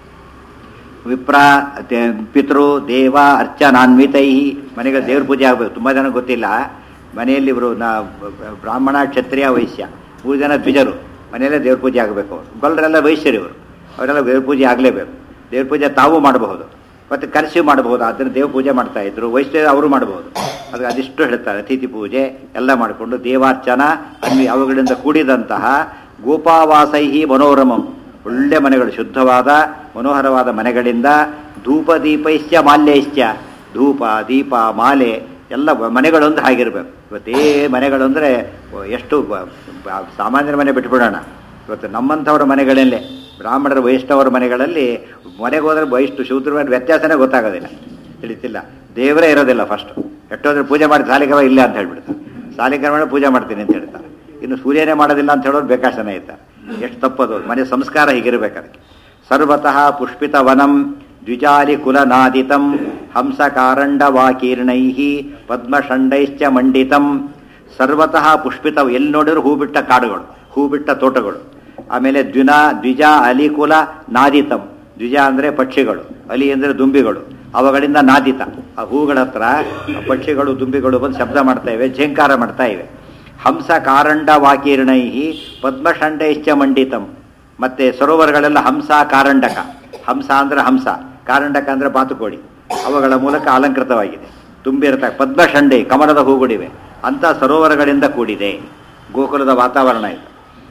ವಿಪ್ರ ತೆ- ಪಿತೃ ದೇವ ಅರ್ಚನಾನ್ವಿತೈ ಮನೆಗೆ ದೇವ್ರ ಪೂಜೆ ಆಗಬೇಕು ತುಂಬ ಜನ ಗೊತ್ತಿಲ್ಲ ಮನೆಯಲ್ಲಿ ಇವರು ನಾ ಬ್ರಾಹ್ಮಣ ಕ್ಷತ್ರಿಯ ವೈಶ್ಯ ಮೂರು ಜನ ದ್ವಿಜರು ಮನೆಯಲ್ಲೇ ದೇವ್ರ ಪೂಜೆ ಆಗಬೇಕು ಅವರು ಗೊಲ್ಲರೆಲ್ಲ ವೈಶ್ಯರು ಇವರು ಅವರೆಲ್ಲ ದೇವ್ರ ಪೂಜೆ ಆಗಲೇಬೇಕು ದೇವ್ರ ಪೂಜೆ ತಾವು ಮಾಡಬಹುದು ಮತ್ತು ಕರೆಸಿ ಮಾಡಬಹುದು ಅದನ್ನು ದೇವ್ರ ಪೂಜೆ ಮಾಡ್ತಾ ಇದ್ರು ವೈಶ್ಯ ಅವರು ಮಾಡಬಹುದು ಅದು ಅದಿಷ್ಟು ಹೇಳ್ತಾರೆ ಅತಿಥಿ ಪೂಜೆ ಎಲ್ಲ ಮಾಡಿಕೊಂಡು ದೇವಾರ್ಚನ ಅನ್ನು ಅವುಗಳಿಂದ ಕೂಡಿದಂತಹ ಗೋಪಾವಾಸೈಹಿ ಮನೋರಮಂ ಒಳ್ಳೆ ಮನೆಗಳು ಶುದ್ಧವಾದ ಮನೋಹರವಾದ ಮನೆಗಳಿಂದ ಧೂಪ ದೀಪೈಶ್ಚ ಮಾಲ್ಯೈಶ್ಚ ಧೂಪ ದೀಪ ಮಾಲೆ ಎಲ್ಲ ಬ- ಮನೆಗಳೊಂದು ಹಾಗಿರ್ಬೇಕು ಇವತ್ತೇ ಮನೆಗಳು ಅಂದರೆ ಎಷ್ಟು ಬ- ಬ- ಸಾಮಾನ್ಯರ ಮನೆ ಬಿಟ್ಬಿಡೋಣ ಇವತ್ತು ನಮ್ಮಂಥವ್ರ ಮನೆಗಳಲ್ಲೇ ಬ್ರಾಹ್ಮಣರ ವೈಷ್ಣವರ ಮನೆಗಳಲ್ಲಿ ಮನೆಗೆ ಹೋದ್ರೆ ವೈಷ್ಣು ಶೂದ್ರ ಮೇಲೆ ವ್ಯತ್ಯಾಸನೇ ಗೊತ್ತಾಗೋದಿಲ್ಲ ತಿಳಿತಿಲ್ಲ ದೇವರೇ ಇರೋದಿಲ್ಲ ಫಸ್ಟ್ ಎಷ್ಟೋದ್ರೆ ಪೂಜೆ ಮಾಡಿ ಸಾಲಿಗ್ರಾಮ ಇಲ್ಲ ಅಂತ ಹೇಳ್ಬಿಡ್ತಾರೆ ಸಾಲಿಗ್ರಾಮ ಪೂಜೆ ಮಾಡ್ತೀನಿ ಅಂತ ಹೇಳ್ತಾರೆ ಇನ್ನು ಸೂರ್ಯನೇ ಮಾಡೋದಿಲ್ಲ ಅಂತ ಹೇಳೋರು ಬೇಕಾಷ್ಟು ಜನ ಇದ್ದಾರೆ ಎಷ್ಟು ತಪ್ಪದು ಮನೆ ಸಂಸ್ಕಾರ ಹೀಗಿರ್ಬೇಕು ಅದಕ್ಕೆ ಸರ್ವತಃ ಪುಷ್ಪಿತ ವನಂ ದ್ವಿಜಾಲಿ ಕುಲನಾದಿತಂ ಹಂಸಕಾರಂಡವಾಕೀರ್ಣೈ ಪದ್ಮಷಂಡೈಶ್ಚ ಮಂಡಿತಂ ಸರ್ವತಃ ಪುಷ್ಪಿತ ಎಲ್ಲಿ ನೋಡಿದ್ರು ಹೂ ಬಿಟ್ಟ ಕಾಡುಗಳು ಹೂ ಬಿಟ್ಟ ತೋಟಗಳು ಆಮೇಲೆ ದ್ವಿನ ದ್ವಿಜ ಅಲಿಕುಲ ನಾದಿತಂ ದ್ವಿಜ ಅಂದರೆ ಪಕ್ಷಿಗಳು ಅಲಿ ಅಂದರೆ ದುಂಬಿಗಳು ಅವುಗಳಿಂದ ನಾದಿತ ಆ ಹೂಗಳ ಹತ್ರ ಆ ಪಕ್ಷಿಗಳು ದುಂಬಿಗಳು ಬಂದು ಶಬ್ದ ಮಾಡ್ತಾ ಇವೆ ಝೇಂಕಾರ ಮಾಡ್ತಾ ಇವೆ ಹಂಸ ಕಾರಂಡ ವಾಕೀರ್ಣೈ ಪದ್ಮಷಂಡೈಶ್ಚ ಮಂಡಿತಂ ಮತ್ತೆ ಸರೋವರಗಳೆಲ್ಲ ಹಂಸ ಕಾರಂಡಕ ಹಂಸ ಅಂದ್ರೆ ಹಂಸ ಕಾರಂಡಕ ಅಂದ್ರೆ ಬಾತುಕೋಳಿ ಅವುಗಳ ಮೂಲಕ ಅಲಂಕೃತವಾಗಿದೆ ತುಂಬಿರತಕ್ಕ ಪದ್ಮಷಂಡೆ ಕಮಲದ ಹೂಗಳಿವೆ ಅಂತ ಸರೋವರಗಳಿಂದ ಕೂಡಿದೆ ಗೋಕುಲದ ವಾತಾವರಣ ಇದು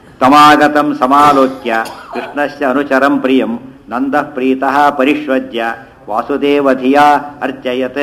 ತಮಾಗತಂ ಸಮಾಲೋಕ್ಯ ಕೃಷ್ಣಸ್ಯ ಅನುಚರಂ ಪ್ರಿಯಂ ನಂದ ಪ್ರೀತಃ ಪರಿಷ್ವಜ್ಯ ವಾಸುದೇವಧಿಯಾ ಅರ್ಚಯತ್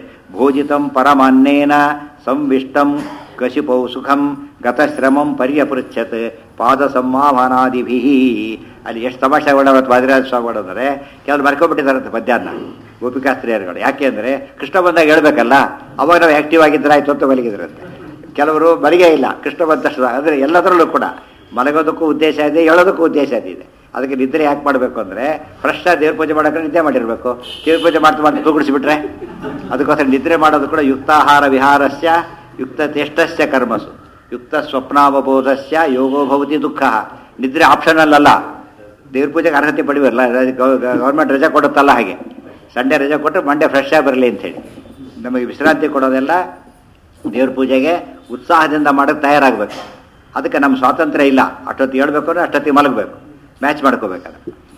ಭೋಜಿತಂ ಪರಮಾನ್ನೇನ ಸಂವಿಷ್ಟಂ ಕಶಿಪೌ ಸುಖಂ ಗತಶ್ರಮಂ ಪರ್ಯಪೃಚ್ಛತ್ ಪಾದ ಸಂವಾಹನಾದಿಭಿ ಅಲ್ಲಿ ಎಷ್ಟು ತಮಾಷೆ ಮಾಡೋದು ವಾದಿರಾಜ ಸ್ವಾಮಿ ಅಂದರೆ ಕೆಲವರು ಬರ್ಕೊಬಿಟ್ಟಿದ್ದಾರೆ ಮಧ್ಯಾಹ್ನ ಗೋಪಿಕಾಸ್ತ್ರೀಯರುಗಳು ಯಾಕೆ ಅಂದರೆ ಕೃಷ್ಣ ಬಂದಾಗ ಹೇಳ್ಬೇಕಲ್ಲ ಅವಾಗ ನಾವು ಆ್ಯಕ್ಟಿವ್ ಆಗಿದ್ರೆ ಆಯ್ತು ಅಂತ ಮಲಗಿದ್ರಂತೆ ಕೆಲವರು ಮಲಗೇ ಇಲ್ಲ ಕೃಷ್ಣ ಬಂದ ತಕ್ಷಣ ಅಂದರೆ ಎಲ್ಲದರಲ್ಲೂ ಕೂಡ ಮಲಗೋದಕ್ಕೂ ಉದ್ದೇಶ ಇದೆ ಹೇಳೋದಕ್ಕೂ ಉದ್ದೇಶ ಇದೆ ಅದಕ್ಕೆ ನಿದ್ರೆ ಯಾಕೆ ಮಾಡಬೇಕು ಅಂದರೆ ಫ್ರೆಶ್ ಆಗಿ ದೇವ್ರ ಪೂಜೆ ಮಾಡೋಕೆ ನಿದ್ದೆ ಮಾಡಿರಬೇಕು ದೇವ್ರ ಪೂಜೆ ಮಾಡ್ತಾ ಮಾಡ್ತಾ ತೂಗುಡಿಸಿಬಿಟ್ರೆ ಅದಕ್ಕೋಸ್ಕರ ನಿದ್ರೆ ಮಾಡೋದು ಕೂಡ ಯುಕ್ತಾಹಾರ ವಿಹಾರಸ್ಯ ಯುಕ್ತ ಚೇಷ್ಟಸ್ಯ ಕರ್ಮಸು ಯುಕ್ತ ಸ್ವಪ್ನಾವಬೋಧಸ್ಯ ಯೋಗೋ ಭವತಿ ದುಃಖ ನಿದ್ರೆ ಆಪ್ಷನಲ್ ಅಲ್ಲ ದೇವ್ರ ಪೂಜೆಗೆ ಅರ್ಹತೆ ಪಡಿವಲ್ಲ ಗೌರ್ಮೆಂಟ್ ರಜೆ ಕೊಡುತ್ತಲ್ಲ ಹಾಗೆ ಸಂಡೇ ರಜೆ ಕೊಟ್ಟರೆ ಮಂಡೇ ಫ್ರೆಶ್ ಆಗಿ ಬರಲಿ ಅಂಥೇಳಿ ನಮಗೆ ವಿಶ್ರಾಂತಿ ಕೊಡೋದೆಲ್ಲ ದೇವ್ರ ಪೂಜೆಗೆ ಉತ್ಸಾಹದಿಂದ ಮಾಡೋಕ್ಕೆ ತಯಾರಾಗಬೇಕು ಅದಕ್ಕೆ ನಮ್ಮ ಸ್ವಾತಂತ್ರ್ಯ ಇಲ್ಲ ಅಷ್ಟೊತ್ತು ಹೇಳ್ಬೇಕು ಅಂದ್ರೆ ಅಷ್ಟೊತ್ತಿಗೆ ಮಲಗಬೇಕು ಮ್ಯಾಚ್ ಮಾಡ್ಕೋಬೇಕಾದ್ರೆ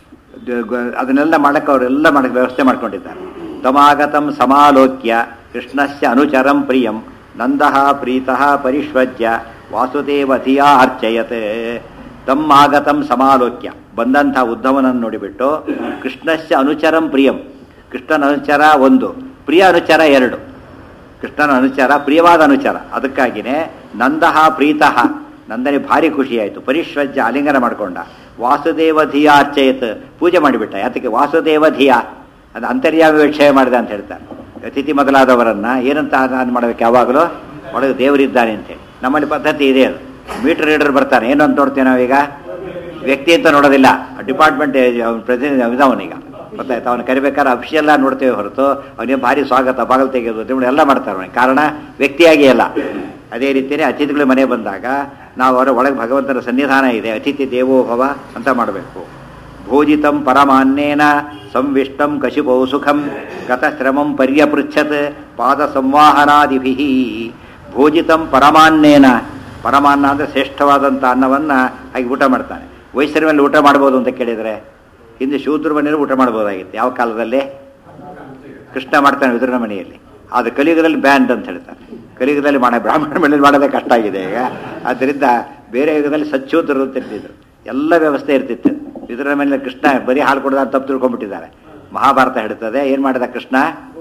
ದ- ಗ- ಅದನ್ನೆಲ್ಲ ಮಾಡಕ್ಕೆ ಅವರೆಲ್ಲ ಮಾಡಕ್ಕೆ ವ್ಯವಸ್ಥೆ ಮಾಡ್ಕೊಂಡಿದ್ದಾರೆ ತಮಾಗತಂ ಸಮಾಲೋಕ್ಯ ಕೃಷ್ಣಸ್ಯ ಅನುಚರಂ ಪ್ರಿಯಂ ನಂದಃ ಪ್ರೀತಃ ಪರಿಷ್ವಜ್ಯ ವಾಸುದೇವ ಧಿಯಾ ಅರ್ಚಯತೆ ತಮ್ಮಾಗತಂ ಸಮಾಲೋಕ್ಯ ಬಂದಂಥ ಉದ್ಧವನನ್ನು ನೋಡಿಬಿಟ್ಟು ಕೃಷ್ಣಸ್ಯ ಅನುಚರಂ ಪ್ರಿಯಂ ಕೃಷ್ಣನ ಅನುಚರ ಒಂದು ಪ್ರಿಯ ಅನುಚರ ಎರಡು ಕೃಷ್ಣನ ಅನುಚಾರ ಪ್ರಿಯವಾದ ಅನುಚಾರ ಅದಕ್ಕಾಗಿಯೇ ನಂದಹ ಪ್ರೀತಃ ನಂದನಿ ಭಾರಿ ಖುಷಿಯಾಯಿತು ಪರಿಶ್ವಜ್ಯ ಆಲಿಂಗನ ಮಾಡಿಕೊಂಡ ವಾಸುದೇವ ಧಿಯ ಅರ್ಚಯತ್ ಪೂಜೆ ಮಾಡಿಬಿಟ್ಟ ಯಾತಕ್ಕೆ ವಾಸುದೇವ ಧಿಯ ಅದು ಅಂತರ್ಯಾಮಿ ವಿಕ್ಷಯ ಮಾಡಿದ ಅಂತ ಹೇಳ್ತಾರೆ ಅತಿಥಿ ಮೊದಲಾದವರನ್ನ ಏನಂತ ಆರಾಧನೆ ಮಾಡಬೇಕು ಯಾವಾಗಲೂ ಒಳಗೆ ದೇವರಿದ್ದಾನೆ ಅಂತೇಳಿ ನಮ್ಮಲ್ಲಿ ಪದ್ಧತಿ ಇದೆ ಅದು ಮೀಟರ್ ರೀಡರ್ ಬರ್ತಾನೆ ಏನು ಅಂತ ನೋಡ್ತೇವೆ ನಾವೀಗ ವ್ಯಕ್ತಿ ಅಂತ ನೋಡೋದಿಲ್ಲ ಡಿಪಾರ್ಟ್ಮೆಂಟ್ ಪ್ರತಿನಿಧಿ ಇದಾವನೀಗ ಗೊತ್ತಾಯ್ತು ಅವನು ಕರಿಬೇಕಾದ್ರೆ ಅಫಿಷಿಯಲ್ ಆಗಿ ನೋಡ್ತೇವೆ ಹೊರತು ಅವನಿಗೆ ಭಾರಿ ಸ್ವಾಗತ ಬಾಗಲ್ ತೆಗೆಯೋದು ತಿಂಗಳು ಎಲ್ಲ ಮಾಡ್ತಾರೆ ಅವನಿಗೆ ಕಾರಣ ವ್ಯಕ್ತಿಯಾಗಿ ಅಲ್ಲ ಅದೇ ರೀತಿಯೇ ಅತಿಥಿಗಳು ಮನೆ ಬಂದಾಗ ನಾವು ಅವರ ಒಳಗೆ ಭಗವಂತನ ಸನ್ನಿಧಾನ ಇದೆ ಅತಿಥಿ ದೇವೋಭವ ಅಂತ ಮಾಡಬೇಕು ಭೋಜಿತಂ ಪರಮಾನ್ನೇನ ಸಂವಿಷ್ಟಂ ಕಶಿಪೌ ಸುಖಂ ಗತಶ್ರಮಂ ಪರ್ಯಪೃಚ್ಛತ್ ಪಾದ ಸಂವಾಹನಾದಿಭಿ ಭೋಜಿತಂ ಪರಮಾನ್ನೇನ ಪರಮಾನ್ನ ಅಂದರೆ ಶ್ರೇಷ್ಠವಾದಂಥ ಅನ್ನವನ್ನು ಹಾಗೆ ಊಟ ಮಾಡ್ತಾನೆ ವಯಸ್ಸರ ಮೇಲೆ ಊಟ ಮಾಡ್ಬೋದು ಅಂತ ಕೇಳಿದರೆ ಹಿಂದೆ ಶೂದ್ರ ಮನೆಯಲ್ಲಿ ಊಟ ಮಾಡ್ಬೋದಾಗಿತ್ತು ಯಾವ ಕಾಲದಲ್ಲಿ ಕೃಷ್ಣ ಮಾಡ್ತಾನೆ ವಿದುರನ ಮನೆಯಲ್ಲಿ ಅದು ಕಲಿಯುಗದಲ್ಲಿ ಬ್ಯಾಂಡ್ ಅಂತ ಹೇಳ್ತಾರೆ ಕಲಿಯುಗದಲ್ಲಿ ಮಾಡ ಬ್ರಾಹ್ಮಣ ಮನೆಯಲ್ಲಿ ಮಾಡೋದೇ ಕಷ್ಟ ಆಗಿದೆ ಈಗ ಆದ್ದರಿಂದ ಬೇರೆ ಯುಗದಲ್ಲಿ ಸಚ್ಚೂತರು ಅಂತ ಇರ್ತಿದ್ರು ಎಲ್ಲ ವ್ಯವಸ್ಥೆ ಇರ್ತಿತ್ತು ವಿದುರನ ಮನೆಯಲ್ಲಿ ಕೃಷ್ಣ ಬರೀ ಹಾಲು ಕೊಡದ ಅಂತ ತಪ್ಪು ತಿಳ್ಕೊಂಡ್ಬಿಟ್ಟಿದ್ದಾರೆ ಮಹಾಭಾರತ ಹೇಳ್ತದೆ ಏನು ಮಾಡಿದ ಕೃಷ್ಣ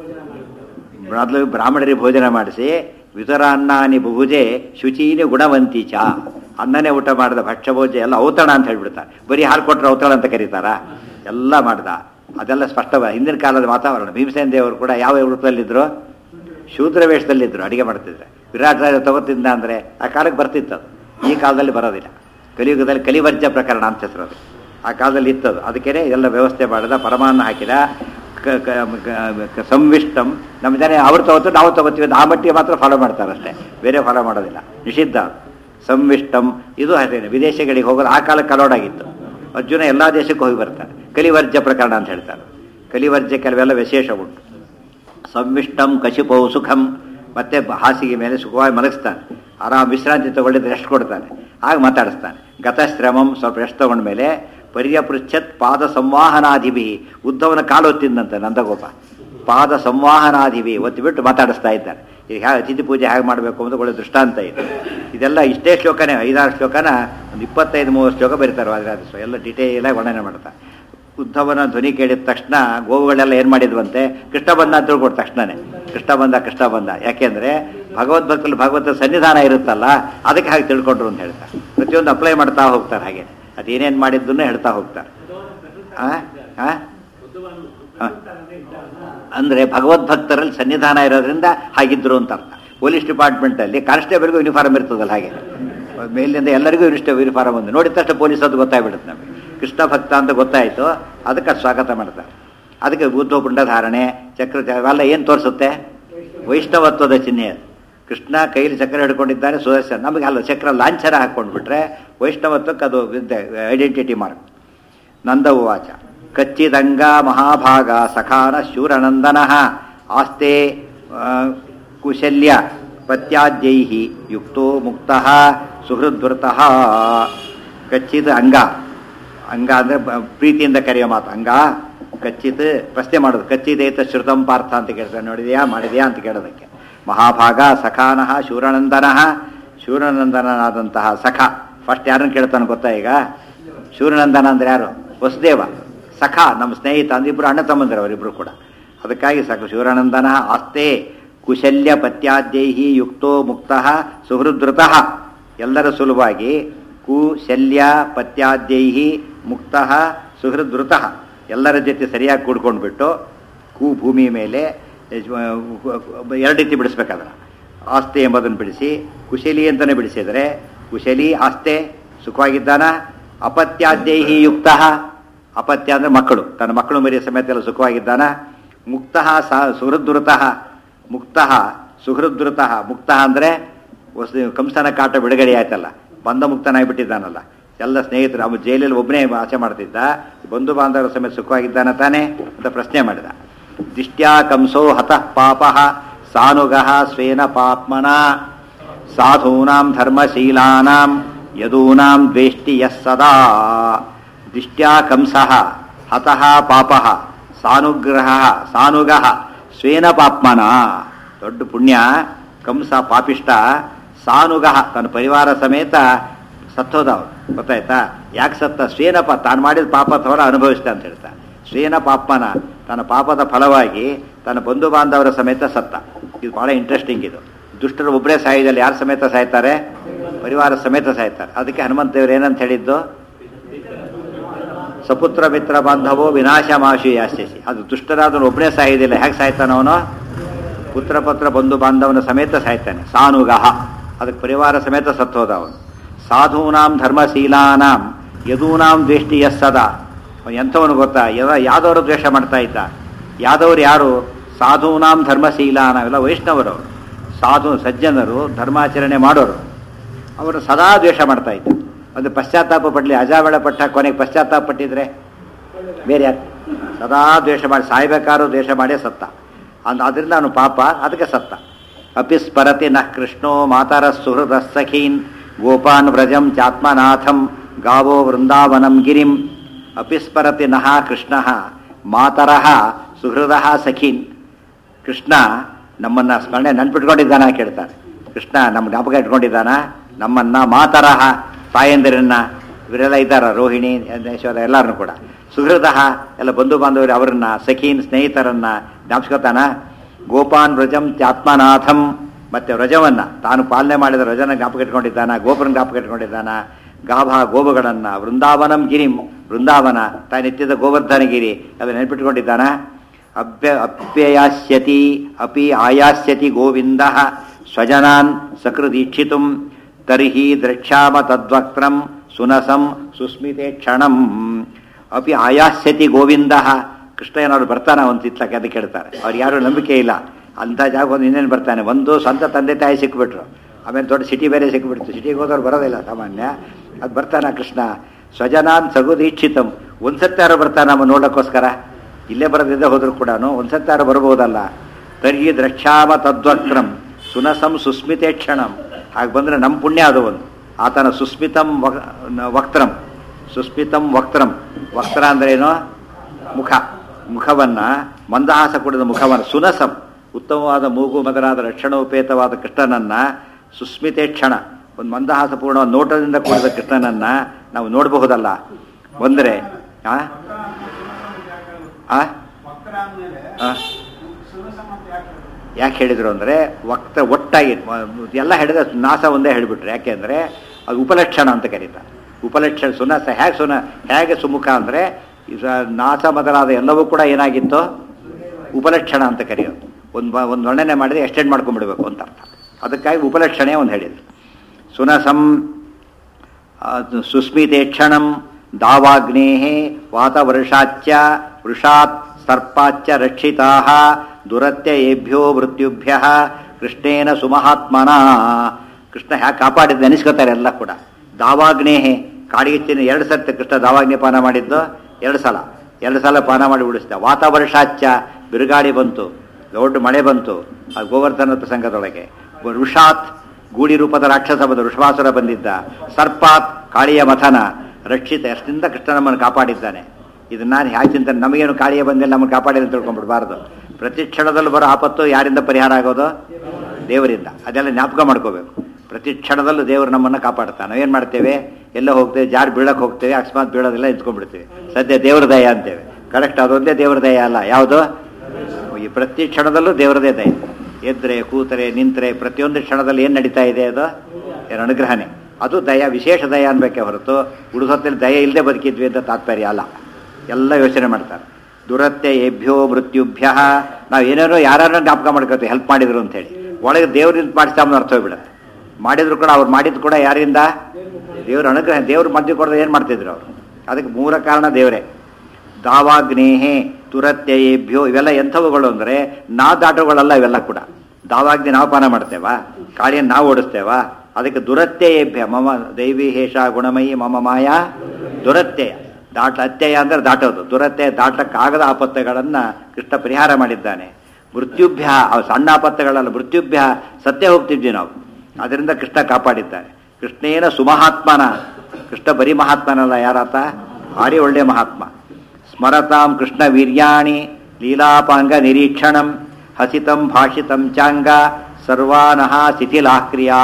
ಮೊದಲು ಬ್ರಾಹ್ಮಣರಿಗೆ ಭೋಜನ ಮಾಡಿಸಿ ವಿತರ ಅನ್ನಾನಿ ಬುಭುಜೆ ಶುಚೀನಿ ಗುಣವಂತೀಚ ಅನ್ನನೇ ಊಟ ಮಾಡಿದ ಭಕ್ಷ್ಯಭೋಜ್ಯ ಎಲ್ಲ ಔತಣ ಅಂತ ಹೇಳ್ಬಿಡ್ತಾರೆ ಬರೀ ಹಾಲು ಕೊಟ್ಟರೆ ಔತಣ ಅಂತ ಕರೀತಾರ ಎಲ್ಲ ಮಾಡ್ದ ಅದೆಲ್ಲ ಸ್ಪಷ್ಟವ ಹಿಂದಿನ ಕಾಲದ ವಾತಾವರಣ ಭೀಮಸೇನ ದೇವರು ಕೂಡ ಯಾವ ರೂಪದಲ್ಲಿದ್ದರು ಶೂದ್ರ ವೇಷದಲ್ಲಿದ್ದರು ಅಡಿಗೆ ಮಾಡ್ತಿದ್ರೆ ವಿರಾಟ್ ರಾಜ ತಗೋತಿದ್ದ ಅಂದರೆ ಆ ಕಾಲಕ್ಕೆ ಬರ್ತಿತ್ತು ಅದು ಈ ಕಾಲದಲ್ಲಿ ಬರೋದಿಲ್ಲ ಕಲಿಯುಗದಲ್ಲಿ ಕಲಿವರ್ಜ ಪ್ರಕರಣ ಅಂತ ಹೆಸರು ಅದು ಆ ಕಾಲದಲ್ಲಿ ಇತ್ತದು ಅದಕ್ಕೇನೆ ಎಲ್ಲ ವ್ಯವಸ್ಥೆ ಮಾಡಿದ ಪರಮಾನ್ನ ಹಾಕಿದ ಕ- ಕ- ಕ- ಕ- ಸಂವಿಷ್ಟಂ ನಮ್ಮ ಜನ ಅವ್ರು ತಗೋತು ನಾವು ತಗೋತೀವಿ ಅಂತ ಆ ಮಟ್ಟಿಗೆ ಮಾತ್ರ ಫಾಲೋ ಮಾಡ್ತಾರಷ್ಟೇ ಬೇರೆ ಫಾಲೋ ಮಾಡೋದಿಲ್ಲ ನಿಷಿದ್ಧ ಸಂವಿಷ್ಟಂ ಇದು ಹಾಗೇನೆ ವಿದೇಶಗಳಿಗೆ ಹೋಗೋದು ಆ ಕಾಲಕ್ಕೆ ಅಲೋಡ್ ಆಗಿತ್ತು ಅರ್ಜುನ ಎಲ್ಲ ದೇಶಕ್ಕೂ ಹೋಗಿ ಬರ್ತಾನೆ ಕಲಿವರ್ಜ್ಯ ಪ್ರಕರಣ ಅಂತ ಹೇಳ್ತಾರೆ ಕಲಿವರ್ಜ್ಯ ಕೆಲವೆಲ್ಲ ವಿಶೇಷ ಉಂಟು ಸಂವಿಷ್ಟಂ ಕಶಿಪೌ ಸುಖಂ ಮತ್ತೆ ಬ- ಹಾಸಿಗೆ ಮೇಲೆ ಸುಖವಾಗಿ ಮಲಗಿಸ್ತಾನೆ ಆರಾಮ್ ವಿಶ್ರಾಂತಿ ತಗೊಳ್ಳಿದ್ರೆ ರೆಸ್ಟ್ ಕೊಡ್ತಾನೆ ಆಗ ಮಾತಾಡಿಸ್ತಾನೆ ಗತಶ್ರಮಂ ಸ್ವಲ್ಪ ರೆಸ್ಟ್ ತಗೊಂಡ ಮೇಲೆ ಪರ್ಯಪೃಚ್ಛತ್ ಪಾದ ಸಂವಾಹನಾಧಿಭಿ ಉದ್ದವನ ಕಾಲು ಒತ್ತಿದ್ದಂತೆ ನಂದಗೋಪ ಪಾದ ಸಂವಾಹನಾಧಿಭಿ ಒತ್ತಿಬಿಟ್ಟು ಮಾತಾಡಿಸ್ತಾ ಇದ್ದಾನೆ ಈಗ ಹ್ಯಾ ಅತಿಥಿ ಪೂಜೆ ಹೇಗೆ ಮಾಡಬೇಕು ಅಂತ ಒಳ್ಳೆ ದೃಷ್ಟಾಂತ ಇದೆ ಇದೆಲ್ಲ ಇಷ್ಟೇ ಶ್ಲೋಕನೇ ಐದಾರು ಶ್ಲೋಕನ ಒಂದು ಇಪ್ಪತ್ತೈದು ಮೂವತ್ತು ಶ್ಲೋಕ ಬರೀತಾರೆ ವಾದಿರಾಜ ಎಲ್ಲ ಡೀಟೇಲ್ ಆಗಿ ವರ್ಣನೆ ಮಾಡ್ತಾರೆ ಉದ್ಧವನ ಧ್ವನಿ ಕೇಳಿದ ತಕ್ಷಣ ಗೋವುಗಳೆಲ್ಲ ಏನು ಮಾಡಿದ್ವಂತೆ ಕೃಷ್ಣ ಬಂದ ಅಂತ ತಿಳ್ಕೊಟ್ಟು ತಕ್ಷಣನೇ ಕೃಷ್ಣ ಬಂದ ಕೃಷ್ಣ ಬಂದ ಯಾಕೆಂದ್ರೆ ಭಗವದ್ಭಕ್ತಲ್ಲಿ ಭಗವಂತ ಸನ್ನಿಧಾನ ಇರುತ್ತಲ್ಲ ಅದಕ್ಕೆ ಹಾಗೆ ತಿಳ್ಕೊಂಡ್ರು ಅಂತ ಹೇಳ್ತಾರೆ ಪ್ರತಿಯೊಂದು ಅಪ್ಲೈ ಮಾಡ್ತಾ ಹೋಗ್ತಾರೆ ಹಾಗೆ ಅದೇನೇನು ಮಾಡಿದ್ದನ್ನು ಹೇಳ್ತಾ ಹೋಗ್ತಾರೆ ಆ? ಆ? ಆ. ಅಂದ್ರೆ ಭಗವದ್ಭಕ್ತರಲ್ಲಿ ಸನ್ನಿಧಾನ ಇರೋದ್ರಿಂದ ಹಾಗಿದ್ರು ಅಂತ ಅರ್ಥ ಪೊಲೀಸ್ ಡಿಪಾರ್ಟ್ಮೆಂಟಲ್ಲಿ ಕಾನ್ಸ್ಟೇಬಲ್ಗೂ ಯೂನಿಫಾರ್ಮ್ ಇರ್ತದಲ್ಲ ಹಾಗೆ ಮೇಲಿಂದ ಎಲ್ಲರಿಗೂ ಇಷ್ಟ ಯೂನಿಫಾರ್ಮ್ ಒಂದು ನೋಡಿದ ತಕ್ಷಣ ಪೊಲೀಸ್ ಅದು ಗೊತ್ತಾಗ್ಬಿಡುತ್ತೆ ನಮಗೆ ಕೃಷ್ಣ ಭಕ್ತ ಅಂತ ಗೊತ್ತಾಯಿತು ಅದಕ್ಕೆ ಸ್ವಾಗತ ಮಾಡ್ತಾರೆ ಅದಕ್ಕೆ ಬುದ್ಧಪುಂಡ ಧಾರಣೆ ಚಕ್ರ ಅವೆಲ್ಲ ಏನು ತೋರಿಸುತ್ತೆ ವೈಷ್ಣವತ್ವದ ಚಿಹ್ನೆ ಅದು ಕೃಷ್ಣ ಕೈಲಿ ಚಕ್ರ ಹಿಡ್ಕೊಂಡಿದ್ದಾನೆ ಸುದರ್ಶನ ನಮಗೆ ಅಲ್ಲ ಚಕ್ರ ಲಾಂಛನ ಹಾಕ್ಕೊಂಡ್ಬಿಟ್ರೆ ವೈಷ್ಣವತ್ವಕ್ಕೆ ಅದು ಐಡೆಂಟಿಟಿ ಮಾರ್ಕ್ ನಂದ ಉವಾಚ ಕಚ್ಚಿದಂಗ ಮಹಾಭಾಗ ಸಖಾನ ಶೂರನಂದನ ಆಸ್ತೆ ಆ, ಕುಶಲ್ಯ ಪತ್ಯಾದ್ಯೈ ಯುಕ್ತೋ ಮುಕ್ತ ಸುಹೃದ್ವೃತಃ ಕಚ್ಚಿದ ಅಂಗ ಅಂಗ ಅಂದರೆ ಪ್ರೀತಿಯಿಂದ ಕರೆಯೋ ಮಾತು ಅಂಗ ಕಚ್ಚಿತ್ ಪ್ರಶ್ನೆ ಮಾಡೋದು ಕಚ್ಚಿದೇತ ಶ್ರುತಂ ಪಾರ್ಥ ಅಂತ ಕೇಳ್ತಾರೆ ನೋಡಿದ್ಯಾ ಮಾಡಿದ್ಯಾ ಅಂತ ಕೇಳೋದಕ್ಕೆ ಮಹಾಭಾಗ ಸಖಾನಃ ಶೂರನಂದನಃ ಶೂರನಂದನನಾದಂತಹ ಸಖ ಫಸ್ಟ್ ಯಾರನ್ನು ಕೇಳ್ತಾನೆ ಗೊತ್ತಾ ಈಗ ಶೂರನಂದನ ಅಂದ್ರೆ ಯಾರು ವಸುದೇವ ಸಖ ನಮ್ಮ ಸ್ನೇಹಿತ ಅಂದಿಬ್ರು ಅಣ್ಣ ತಮ್ಮಂದಿರು ಅವರಿಬ್ರು ಕೂಡ ಅದಕ್ಕಾಗಿ ಸಖ ಶೂರನಂದನ ಆಸ್ತೆ ಕುಶಲ್ಯ ಪತ್ಯಾದ್ಯೈ ಯುಕ್ತೋ ಮುಕ್ತ ಸುಹೃದೃತಃ ಎಲ್ಲರ ಸುಲಭವಾಗಿ ಕುಶಲ್ಯ ಪತ್ಯಾದ್ಯೈ ಮುಕ್ತ ಸುಹೃದೃತಃ ಎಲ್ಲರ ಜೊತೆ ಸರಿಯಾಗಿ ಕೂಡ್ಕೊಂಡ್ಬಿಟ್ಟು ಕು ಭೂಮಿ ಮೇಲೆ ಎರಡು ರೀತಿ ಬಿಡಿಸ್ಬೇಕಾದ್ರೆ ಆಸ್ತೆ ಎಂಬುದನ್ನು ಬಿಡಿಸಿ ಕುಶಲಿ ಅಂತಲೇ ಬಿಡಿಸಿದರೆ ಕುಶಲಿ ಆಸ್ತೆ ಸುಖವಾಗಿದ್ದಾನ ಅಪತ್ಯಾದ್ಯೈಹಿ ಯುಕ್ತ ಅಪತ್ಯ ಅಂದರೆ ಮಕ್ಕಳು ತನ್ನ ಮಕ್ಕಳು ಮರಿಯ ಸಮೇತ ಎಲ್ಲ ಸುಖವಾಗಿದ್ದಾನ ಮುಕ್ತ ಸಹ ಸುಹೃದ್ವೃತಃ ಮುಕ್ತ ಸುಹೃದ್ವೃತಃ ಮುಕ್ತ ಅಂದರೆ ವಸು ಕಂಸನ ಕಾಟ ಬಿಡುಗಡೆ ಆಯ್ತಲ್ಲ ಬಂಧ ಮುಕ್ತನಾಗಿಬಿಟ್ಟಿದ್ದಾನಲ್ಲ ಎಲ್ಲ ಸ್ನೇಹಿತರು ಅವನು ಜೈಲಲ್ಲಿ ಒಬ್ಬನೇ ಆಚೆ ಮಾಡ್ತಿದ್ದ ಬಂಧು ಬಾಂಧವರ ಸಮೇತ ಸುಖವಾಗಿದ್ದಾನ ತಾನೇ ಅಂತ ಪ್ರಶ್ನೆ ಮಾಡಿದ ದಿಷ್ಟ್ಯಾ ಕಂಸೋ ಹತಃ ಪಾಪ ಸಾನುಗಃ ಸ್ವೇನ ಪಾಪ್ಮನ ಸಾಧೂನಾಂ ಧರ್ಮಶೀಲಾನಾಂ ಯದೂನಾಂ ದ್ವೇಷ್ಟಿ ಯಃ ಸದಾ ದಿಷ್ಟ್ಯಾ ಕಂಸಃ ಹತಃ ಪಾಪಃ ಸಾನುಗ್ರಹ ಸಾನುಗಃ ಸ್ವೇನ ಪಾಪ್ಮನ ದೊಡ್ಡ ಪುಣ್ಯ ಕಂಸ ಪಾಪಿಷ್ಟ ಸಾನುಗಃ ತನ್ನ ಪರಿವಾರ ಸಮೇತ ಸತ್ತೋದವ ಗೊತ್ತಾಯ್ತಾ ಯಾಕೆ ಸತ್ತ ಸ್ವೇನಪ ತಾನು ಮಾಡಿದ ಪಾಪ ತವರ ಅನುಭವಿಸ್ತ ಅಂತ ಹೇಳ್ತಾ ಸ್ವೇನ ಪಾಪನ ತನ್ನ ಪಾಪದ ಫಲವಾಗಿ ತನ್ನ ಬಂಧು ಬಾಂಧವರ ಸಮೇತ ಸತ್ತ ಇದು ಬಹಳ ಇಂಟ್ರೆಸ್ಟಿಂಗ್ ಇದು ದುಷ್ಟರು ಒಬ್ಬರೇ ಸಾಯೋದಲ್ಲಿ ಯಾರ ಸಮೇತ ಸಾಯ್ತಾರೆ ಪರಿವಾರ ಸಮೇತ ಸಾಯ್ತಾರೆ ಅದಕ್ಕೆ ಹನುಮಂತ ದೇವರು ಏನಂತ ಹೇಳಿದ್ದು ಸಪುತ್ರ ಮಿತ್ರ ಬಾಂಧವೋ ವಿನಾಶ ಮಾಶಿ ಯಾಸ್ಯಸಿ ಅದು ದುಷ್ಟರಾದನು ಒಬ್ಬನೇ ಸಾಯೋದಿಲ್ಲ ಹೇಗೆ ಸಾಯ್ತಾನವನು ಪುತ್ರ ಪತ್ರ ಬಂಧು ಬಾಂಧವನ ಸಮೇತ ಸಾಯ್ತಾನೆ ಸಾನುಗಹ ಅದಕ್ಕೆ ಪರಿವಾರ ಸಮೇತ ಸತ್ತೋದ ಅವನು ಸಾಧೂನಾಂ ಧರ್ಮಶೀಲಾನಾಂ ಯದೂನಾಂ ದ್ವೇಷ್ಟಿ ಎಸ್ ಸದಾ ಅವನು ಎಂಥವನು ಗೊತ್ತಾ ಯಾವ ಯಾದವರು ದ್ವೇಷ ಮಾಡ್ತಾ ಇದ್ದ ಯಾದವರು ಯಾರು ಸಾಧೂನಾಂ ಧರ್ಮಶೀಲಾನಾಂ ಎಲ್ಲ ವೈಷ್ಣವರು ಸಾಧು ಸಜ್ಜನರು ಧರ್ಮಾಚರಣೆ ಮಾಡೋರು ಅವರು ಸದಾ ದ್ವೇಷ ಮಾಡ್ತಾ ಇದ್ದ ಒಂದು ಪಶ್ಚಾತ್ತಾಪ ಪಡಲಿ ಅಜಾವಳ ಪಟ್ಟ ಕೊನೆಗೆ ಪಶ್ಚಾತ್ತಾಪ ಪಟ್ಟಿದ್ರೆ ಬೇರೆ ಯಾಕೆ ಸದಾ ದ್ವೇಷ ಮಾಡಿ ಸಾಯ್ಬೇಕಾದ್ರೂ ದ್ವೇಷ ಮಾಡೇ ಸತ್ತ ಅಂದ ಅದರಿಂದ ಅವನು ಪಾಪ ಅದಕ್ಕೆ ಸತ್ತ ಅಪಿಸ್ಪರತಿ ನಃ ಕೃಷ್ಣೋ ಮಾತರ ಸುಹೃದ ಸಖೀನ್ ಗೋಪಾನ್ ವ್ರಜಂ ಚಾತ್ಮನಾಥಂ ಗಾವೋ ವೃಂದಾವನಂ ಗಿರಿಂ ಅಪಿಸ್ಪರತಿ ನಃ ಕೃಷ್ಣ ಮಾತರಃ ಸುಹೃದ ಸಖೀನ್ ಕೃಷ್ಣ ನಮ್ಮನ್ನ ಸ್ಮರಣೆ ನೆನ್ಪಿಟ್ಕೊಂಡಿದ್ದಾನ ಕೇಳ್ತಾರೆ ಕೃಷ್ಣ ನಮ್ಮ ಜ್ಞಾಪಕ ಇಟ್ಕೊಂಡಿದ್ದಾನ ನಮ್ಮನ್ನ ಮಾತರಹ ತಾಯಂದಿರನ್ನ ಇವರೆಲ್ಲ ಇದ್ದಾರ ರೋಹಿಣಿ ಯಶೋಧ ಎಲ್ಲರನ್ನು ಕೂಡ ಸುಹೃದ ಎಲ್ಲ ಬಂಧು ಬಾಂಧವರು ಅವರನ್ನ ಸಖೀನ್ ಸ್ನೇಹಿತರನ್ನ ಜ್ಞಾಪಿಸ್ಕೊತಾನ ಗೋಪಾನ್ ವ್ರಜಂ ತ್ಯಾತ್ಮನಾಥಂ ಮತ್ತೆ ವ್ರಜವನ್ನ ತಾನು ಪಾಲನೆ ಮಾಡಿದ ವ್ರಜನ ಜ್ಞಾಪಕ ಇಟ್ಕೊಂಡಿದ್ದಾನ ಗೋಪುರನ ಜ್ಞಾಪಕ ಇಟ್ಕೊಂಡಿದ್ದಾನ ಗಾಭ ಗೋವುಗಳನ್ನ ವೃಂದಾವನಂ ಗಿರಿಂ ವೃಂದಾವನ ತಾನು ಎತ್ತಿದ ಗೋವರ್ಧನಗಿರಿ ಅದು ನೆನಪಿಟ್ಕೊಂಡಿದ್ದಾನ ಅಭ್ಯ ಅಪ್ಯಯಾಸ್ಯತಿ ಅಪಿ ಆಯಾಸ್ಯತಿ ಗೋವಿಂದ ಸ್ವಜನಾನ್ ಸಕೃದೀಕ್ಷಿತು ತರ್ಹಿ ದ್ರಕ್ಷ್ಯಾಮ ತದ್ವಕ್ತ್ರಂ ಸುನಸಂ ಸುಸ್ಮಿತೆ ಕ್ಷಣಂ ಅಪಿ ಆಯಾಸ್ಯತಿ ಗೋವಿಂದ ಕೃಷ್ಣ ಏನಾದ್ರು ಬರ್ತಾನ ಒಂದು ತಿತ್ಲಕ್ಕೆ ಅದಕ್ಕೆ ಕೇಳ್ತಾರೆ ಅವ್ರು ಯಾರು ನಂಬಿಕೆ ಇಲ್ಲ ಅಂಥ ಜಾಗ ಒಂದು ಇನ್ನೇನು ಬರ್ತಾನೆ ಒಂದು ಸ್ವಂತ ತಂದೆ ತಾಯಿ ಸಿಕ್ಬಿಟ್ರು ಆಮೇಲೆ ದೊಡ್ಡ ಸಿಟಿ ಬೇರೆ ಸಿಕ್ಬಿಡ್ತು ಸಿಟಿಗೆ ಹೋದವ್ರು ಬರೋದಿಲ್ಲ ಸಾಮಾನ್ಯ ಅದು ಬರ್ತಾನ ಕೃಷ್ಣ ಸ್ವಜನಾನ್ ಸಗುದೀಕ್ಷಿತಂ ಒಂದ್ಸತ್ತ ಯಾರು ಬರ್ತಾನ ನಮ್ಮ ನೋಡೋಕ್ಕೋಸ್ಕರ ಇಲ್ಲೇ ಬರದಿದ್ದೆ ಹೋದ್ರು ಕೂಡ ಒಂದ್ಸತ್ತ ಯಾರು ಬರ್ಬೋದಲ್ಲ ತರ್ಹಿ ದ್ರಕ್ಷ್ಯಾಮ ತದ್ವಕ್ರಂ ಸುನಸಂ ಸುಸ್ಮಿತೆ ಕ್ಷಣಂ ಹಾಗೆ ಬಂದರೆ ನಮ್ಮ ಪುಣ್ಯ ಅದು ಒಂದು ಆತನ ಸುಸ್ಮಿತಂ ವಕ್- ವಕ್ತ್ರಂ ಸುಸ್ಮಿತಂ ವಕ್ತ್ರಂ ವಕ್ರ ಅಂದ್ರೇನು ಮುಖ ಮುಖವನ್ನ ಮಂದಹಾಸ ಕೂಡಿದ ಮುಖವನ್ನು ಸುನಸಂ ಉತ್ತಮವಾದ ಮೂಗು ಮೊದಲಾದ ರಕ್ಷಣೋಪೇತವಾದ ಕೃಷ್ಣನನ್ನ ಸುಸ್ಮಿತೆ ಕ್ಷಣ ಒಂದು ಮಂದಹಾಸಪೂರ್ಣ ನೋಟದಿಂದ ಕೂಡಿದ ಕೃಷ್ಣನನ್ನ ನಾವು ನೋಡಬಹುದಲ್ಲ ಒಂದರೆ ಆ ಆ? ಆ? ಯಾಕೆ ಹೇಳಿದ್ರು ಅಂದರೆ ವಕ್ತ ಒಟ್ಟಾಗಿ ಮ- ಎಲ್ಲ ಹೇಳಿದ ನಾಸ ಒಂದೇ ಹೇಳಿಬಿಟ್ರು ಯಾಕೆ ಅಂದರೆ ಅದು ಉಪಲಕ್ಷಣ ಅಂತ ಕರೀತಾರೆ ಉಪಲಕ್ಷಣ ಸುನಾಸ ಹೇಗೆ ಸುನ ಹೇಗೆ ಸುಮುಖ ಅಂದರೆ ನಾಸ ಮೊದಲಾದ ಎಲ್ಲವೂ ಕೂಡ ಏನಾಗಿತ್ತು ಉಪಲಕ್ಷಣ ಅಂತ ಕರೆಯೋದು ಒಂದು ಬ ಒಂದು ವರ್ಣನೆ ಮಾಡಿದ್ರೆ ಎಕ್ಸ್ಟೆಂಡ್ ಮಾಡ್ಕೊಂಡ್ಬಿಡ್ಬೇಕು ಅಂತ ಅರ್ಥ ಅದಕ್ಕಾಗಿ ಉಪಲಕ್ಷಣೆ ಒಂದು ಹೇಳಿದ್ರು ಸುನಸಂ ಅದು ಸುಸ್ಮಿತೆ ಕ್ಷಣಂ ದಾವಾಗ್ನೇ ವಾತವರ್ಷಾಚ್ಚ ವೃಷಾತ್ ಸರ್ಪಾಚ್ಚ ರಕ್ಷಿತಾ ದುರತ್ಯಯೇಭ್ಯೋ ಮೃತ್ಯುಭ್ಯ ಕೃಷ್ಣೇನ ಸುಮಹಾತ್ಮನ ಕೃಷ್ಣ ಹ್ಯಾಕೆ ಕಾಪಾಡಿದ್ದು ಅನಿಸ್ಕೋತಾರೆ ಎಲ್ಲ ಕೂಡ ದಾವಾಗ್ನೇಹೆ ಕಾಡಿಗೆ ಚಿನ್ನ ಎರಡು ಸರ್ತಿ ಕೃಷ್ಣ ದಾವಾಗ್ನಿ ಪಾನ ಮಾಡಿದ್ದು ಎರಡು ಸಲ ಎರಡು ಸಲ ಪಾನ ಮಾಡಿ ಉಳಿಸ್ದ ವಾತಾವರ್ಷಾಚ್ಚ ಬಿರುಗಾಳಿ ಬಂತು ದೊಡ್ಡ ಮಳೆ ಬಂತು ಆ ಗೋವರ್ಧನ ಪ್ರಸಂಗದೊಳಗೆ ಋಷಾತ್ ಗೂಡಿ ರೂಪದ ರಾಕ್ಷಸ ಬಂದ ಋಷಭಾಸುರ ಬಂದಿದ್ದ ಸರ್ಪಾತ್ ಕಾಳಿಯ ಮಥನ ರಕ್ಷಿತ ಎಷ್ಟಿಂದ ಕೃಷ್ಣ ನಮ್ಮನ್ನು ಕಾಪಾಡಿದ್ದಾನೆ ಇದನ್ನ ನಾನು ಹ್ಯಾಕೆ ಚಿಂತನೆ ನಮಗೇನು ಕಾಳಿಯ ಬಂದಿಲ್ಲ ನಮ್ಮನ್ನು ಕಾಪಾಡಿಲ್ಲ ಅಂತ ತಿಳ್ಕೊಂಡ್ಬಿಡ್ಬಾರ್ದು ಪ್ರತಿ ಕ್ಷಣದಲ್ಲೂ ಬರೋ ಆಪತ್ತು ಯಾರಿಂದ ಪರಿಹಾರ ಆಗೋದು ದೇವರಿಂದ ಅದೆಲ್ಲ ಜ್ಞಾಪಕ ಮಾಡ್ಕೋಬೇಕು ಪ್ರತಿ ಕ್ಷಣದಲ್ಲೂ ದೇವರು ನಮ್ಮನ್ನು ಕಾಪಾಡ್ತಾನೆ ನಾವೇನು ಮಾಡ್ತೇವೆ ಎಲ್ಲ ಹೋಗ್ತೇವೆ ಜಾರು ಬೀಳಕ್ಕೆ ಹೋಗ್ತೇವೆ ಅಕಸ್ಮಾತ್ ಬೀಳೋದಿಲ್ಲ ನಿಂತ್ಕೊಂಡ್ಬಿಡ್ತೇವೆ ಸದ್ಯ ದೇವ್ರ ದಯ ಅಂತೇವೆ ಕರೆಕ್ಟ್ ಅದೊಂದೇ ದೇವ್ರ ದಯ ಅಲ್ಲ ಯಾವುದು ಈ ಪ್ರತಿ ಕ್ಷಣದಲ್ಲೂ ದೇವರದೇ ದಯ ಎದ್ರೆ ಕೂತರೆ ನಿಂತರೆ ಪ್ರತಿಯೊಂದು ಕ್ಷಣದಲ್ಲಿ ಏನು ನಡೀತಾ ಇದೆ ಅದು ಏನು ಅನುಗ್ರಹನೇ ಅದು ದಯ ವಿಶೇಷ ದಯ ಅನ್ಬೇಕೆ ಹೊರತು ಉಳಿಸೋತ್ತಲ್ಲಿ ದಯ ಇಲ್ಲದೆ ಬದುಕಿದ್ವಿ ಅಂತ ತಾತ್ಪರ್ಯ ಅಲ್ಲ ಎಲ್ಲ ಯೋಚನೆ ಮಾಡ್ತಾರೆ ದುರತ್ಯ ಏಭ್ಯೋ ಮೃತ್ಯುಭ್ಯ ನಾವು ಏನೇನೋ ಯಾರು ಜ್ಞಾಪಕ ಮಾಡ್ಕೋತೀವಿ ಹೆಲ್ಪ್ ಮಾಡಿದ್ರು ಅಂತೇಳಿ ಒಳಗೆ ದೇವ್ರಿಂದ ಮಾಡಿಸ್ತಾ ಅರ್ಥ ಹೋಗ್ಬಿಡುತ್ತೆ ಮಾಡಿದ್ರು ಕೂಡ ಅವ್ರು ಮಾಡಿದ್ದು ಕೂಡ ಯಾರಿಂದ ದೇವ್ರ ಅನುಗ್ರಹ ದೇವ್ರ ಮಧ್ಯೆ ಕೊಡದೆ ಏನು ಮಾಡ್ತಿದ್ರು ಅವರು ಅದಕ್ಕೆ ಮೂಲ ಕಾರಣ ದೇವರೇ ದಾವಾಗ್ನೇಹೆ ತುರತ್ಯೇಭ್ಯೋ ಇವೆಲ್ಲ ಎಂಥವುಗಳು ಅಂದರೆ ನಾ ದಾಟುಗಳಲ್ಲ ಇವೆಲ್ಲ ಕೂಡ ದಾವಾಗ್ನಿ ನಾವು ಪಾನ ಮಾಡ್ತೇವಾ ಕಾಳಿಯನ್ನು ನಾವು ಓಡಿಸ್ತೇವಾ ಅದಕ್ಕೆ ದುರತ್ಯೇಭ್ಯ ಮಮ ದೈವಿ ಹೇಷ ಗುಣಮಯಿ ಮಮ ಮಾಯಾ ದುರತ್ಯಯ ದಾಟ ಅತ್ಯಯ ಅಂದರೆ ದಾಟೋದು ದುರತ್ಯಯ ದಾಟಕ್ಕಾಗದ ಆಪತ್ತುಗಳನ್ನು ಕೃಷ್ಣ ಪರಿಹಾರ ಮಾಡಿದ್ದಾನೆ ಮೃತ್ಯುಭ್ಯ ಅವು ಸಣ್ಣ ಆಪತ್ತುಗಳಲ್ಲ ಮೃತ್ಯುಭ್ಯ ಸತ್ಯ ಹೋಗ್ತಿದ್ವಿ ನಾವು ಅದರಿಂದ ಕೃಷ್ಣ ಕಾಪಾಡಿದ್ದಾನೆ ಕೃಷ್ಣೇನ ಸುಮಹಾತ್ಮನ ಕೃಷ್ಣ ಬರೀ ಮಹಾತ್ಮನಲ್ಲ ಯಾರಾತ ಭಾರಿ ಒಳ್ಳೆ ಮಹಾತ್ಮ ಸ್ಮರತಾಂ ಕೃಷ್ಣ ವೀರ್ಯಾಣಿ ಲೀಲಾಪಾಂಗ ನಿರೀಕ್ಷಣಂ ಹಸಿತಂ ಭಾಷಿತಂ ಚಾಂಗ ಸರ್ವಾನಃ ಶಿಥಿಲಾಕ್ರಿಯಾ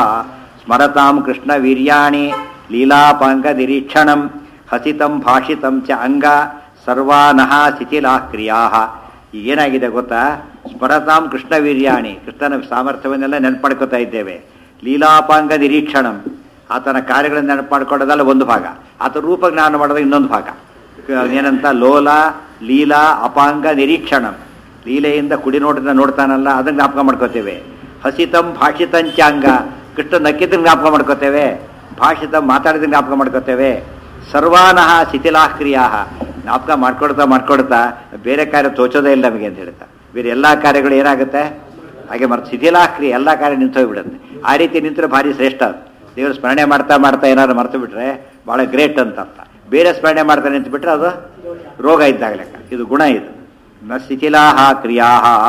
ಸ್ಮರತಾಂ ಕೃಷ್ಣ ವೀರ್ಯಾಣಿ ಲೀಲಾಪಾಂಗ ನಿರೀಕ್ಷಣಂ ಹಸಿತಂ ಭಾಷಿತಂ ಚ ಅಂಗ ಸರ್ವಾನಃ ಶಿಥಿಲಾಕ್ರಿಯಾ ಏನಾಗಿದೆ ಗೊತ್ತಾ ಸ್ಮರತಾಂ ಕೃಷ್ಣ ವೀರ್ಯಾಣಿ ಕೃಷ್ಣನ ಸಾಮರ್ಥ್ಯವನ್ನೆಲ್ಲ ನೆನಪಡ್ಕೋತಾ ಇದ್ದೇವೆ ಲೀಲಾಪಾಂಗ ನಿರೀಕ್ಷಣಂ ಆತನ ಕಾರ್ಯಗಳನ್ನು ನೆನಪು ಮಾಡ್ಕೊಳ್ಳೋದಲ್ಲ ಒಂದು ಭಾಗ ಆತ ರೂಪ ಜ್ಞಾನ ಮಾಡೋದು ಇನ್ನೊಂದು ಭಾಗ ಏನಂತ ಲೋಲ ಲೀಲಾ ಅಪಾಂಗ ನಿರೀಕ್ಷಣಂ ಲೀಲೆಯಿಂದ ಕುಡಿ ನೋಟದಿಂದ ನೋಡ್ತಾನಲ್ಲ ಅದನ್ನ ಜ್ಞಾಪಕ ಮಾಡ್ಕೋತೇವೆ ಹಸಿತಂ ಭಾಷಿತಂಚಾಂಗ ಕೃಷ್ಣ ನಕ್ಕಿದ್ರೆ ಜ್ಞಾಪಕ ಮಾಡ್ಕೋತೇವೆ ಭಾಷಿತ ಮಾತಾಡಿದ್ರೆ ಜ್ಞಾಪಕ ಮಾಡ್ಕೋತೇವೆ ಸರ್ವಾನಃ ಶಿಥಿಲಾಕ್ರಿಯಾ ಜ್ಞಾಪಕ ಮಾಡ್ಕೊಡ್ತಾ ಮಾಡ್ಕೊಡ್ತಾ ಬೇರೆ ಕಾರ್ಯ ತೋಚೋದೇ ಇಲ್ಲ ನಮಗೆ ಅಂತ ಹೇಳ್ತಾ ಬೇರೆ ಎಲ್ಲ ಕಾರ್ಯಗಳು ಏನಾಗುತ್ತೆ ಹಾಗೆ ಮರ್ತು ಶಿಥಿಲಾಕ್ರಿಯೆ ಎಲ್ಲ ಕಾರ್ಯ ನಿಂತು ಹೋಗ್ಬಿಡುತ್ತೆ ಆ ರೀತಿ ನಿಂತರೆ ಭಾರಿ ಶ್ರೇಷ್ಠ ಅದು ದೇವರು ಸ್ಮರಣೆ ಮಾಡ್ತಾ ಮಾಡ್ತಾ ಏನಾದ್ರು ಮರ್ತು ಬಿಟ್ರೆ ಭಾಳ ಗ್ರೇಟ್ ಅಂತ ಅರ್ಥ ಬೇರೆ ಸ್ಮರಣೆ ಮಾಡ್ತಾ ನಿಂತು ಬಿಟ್ರೆ ಅದು ರೋಗ ಇದ್ದಾಗ ಲೆಕ್ಕ ಇದು ಗುಣ ಇದು ನ ಶಿಥಿಲಾಹ ಕ್ರಿಯಾ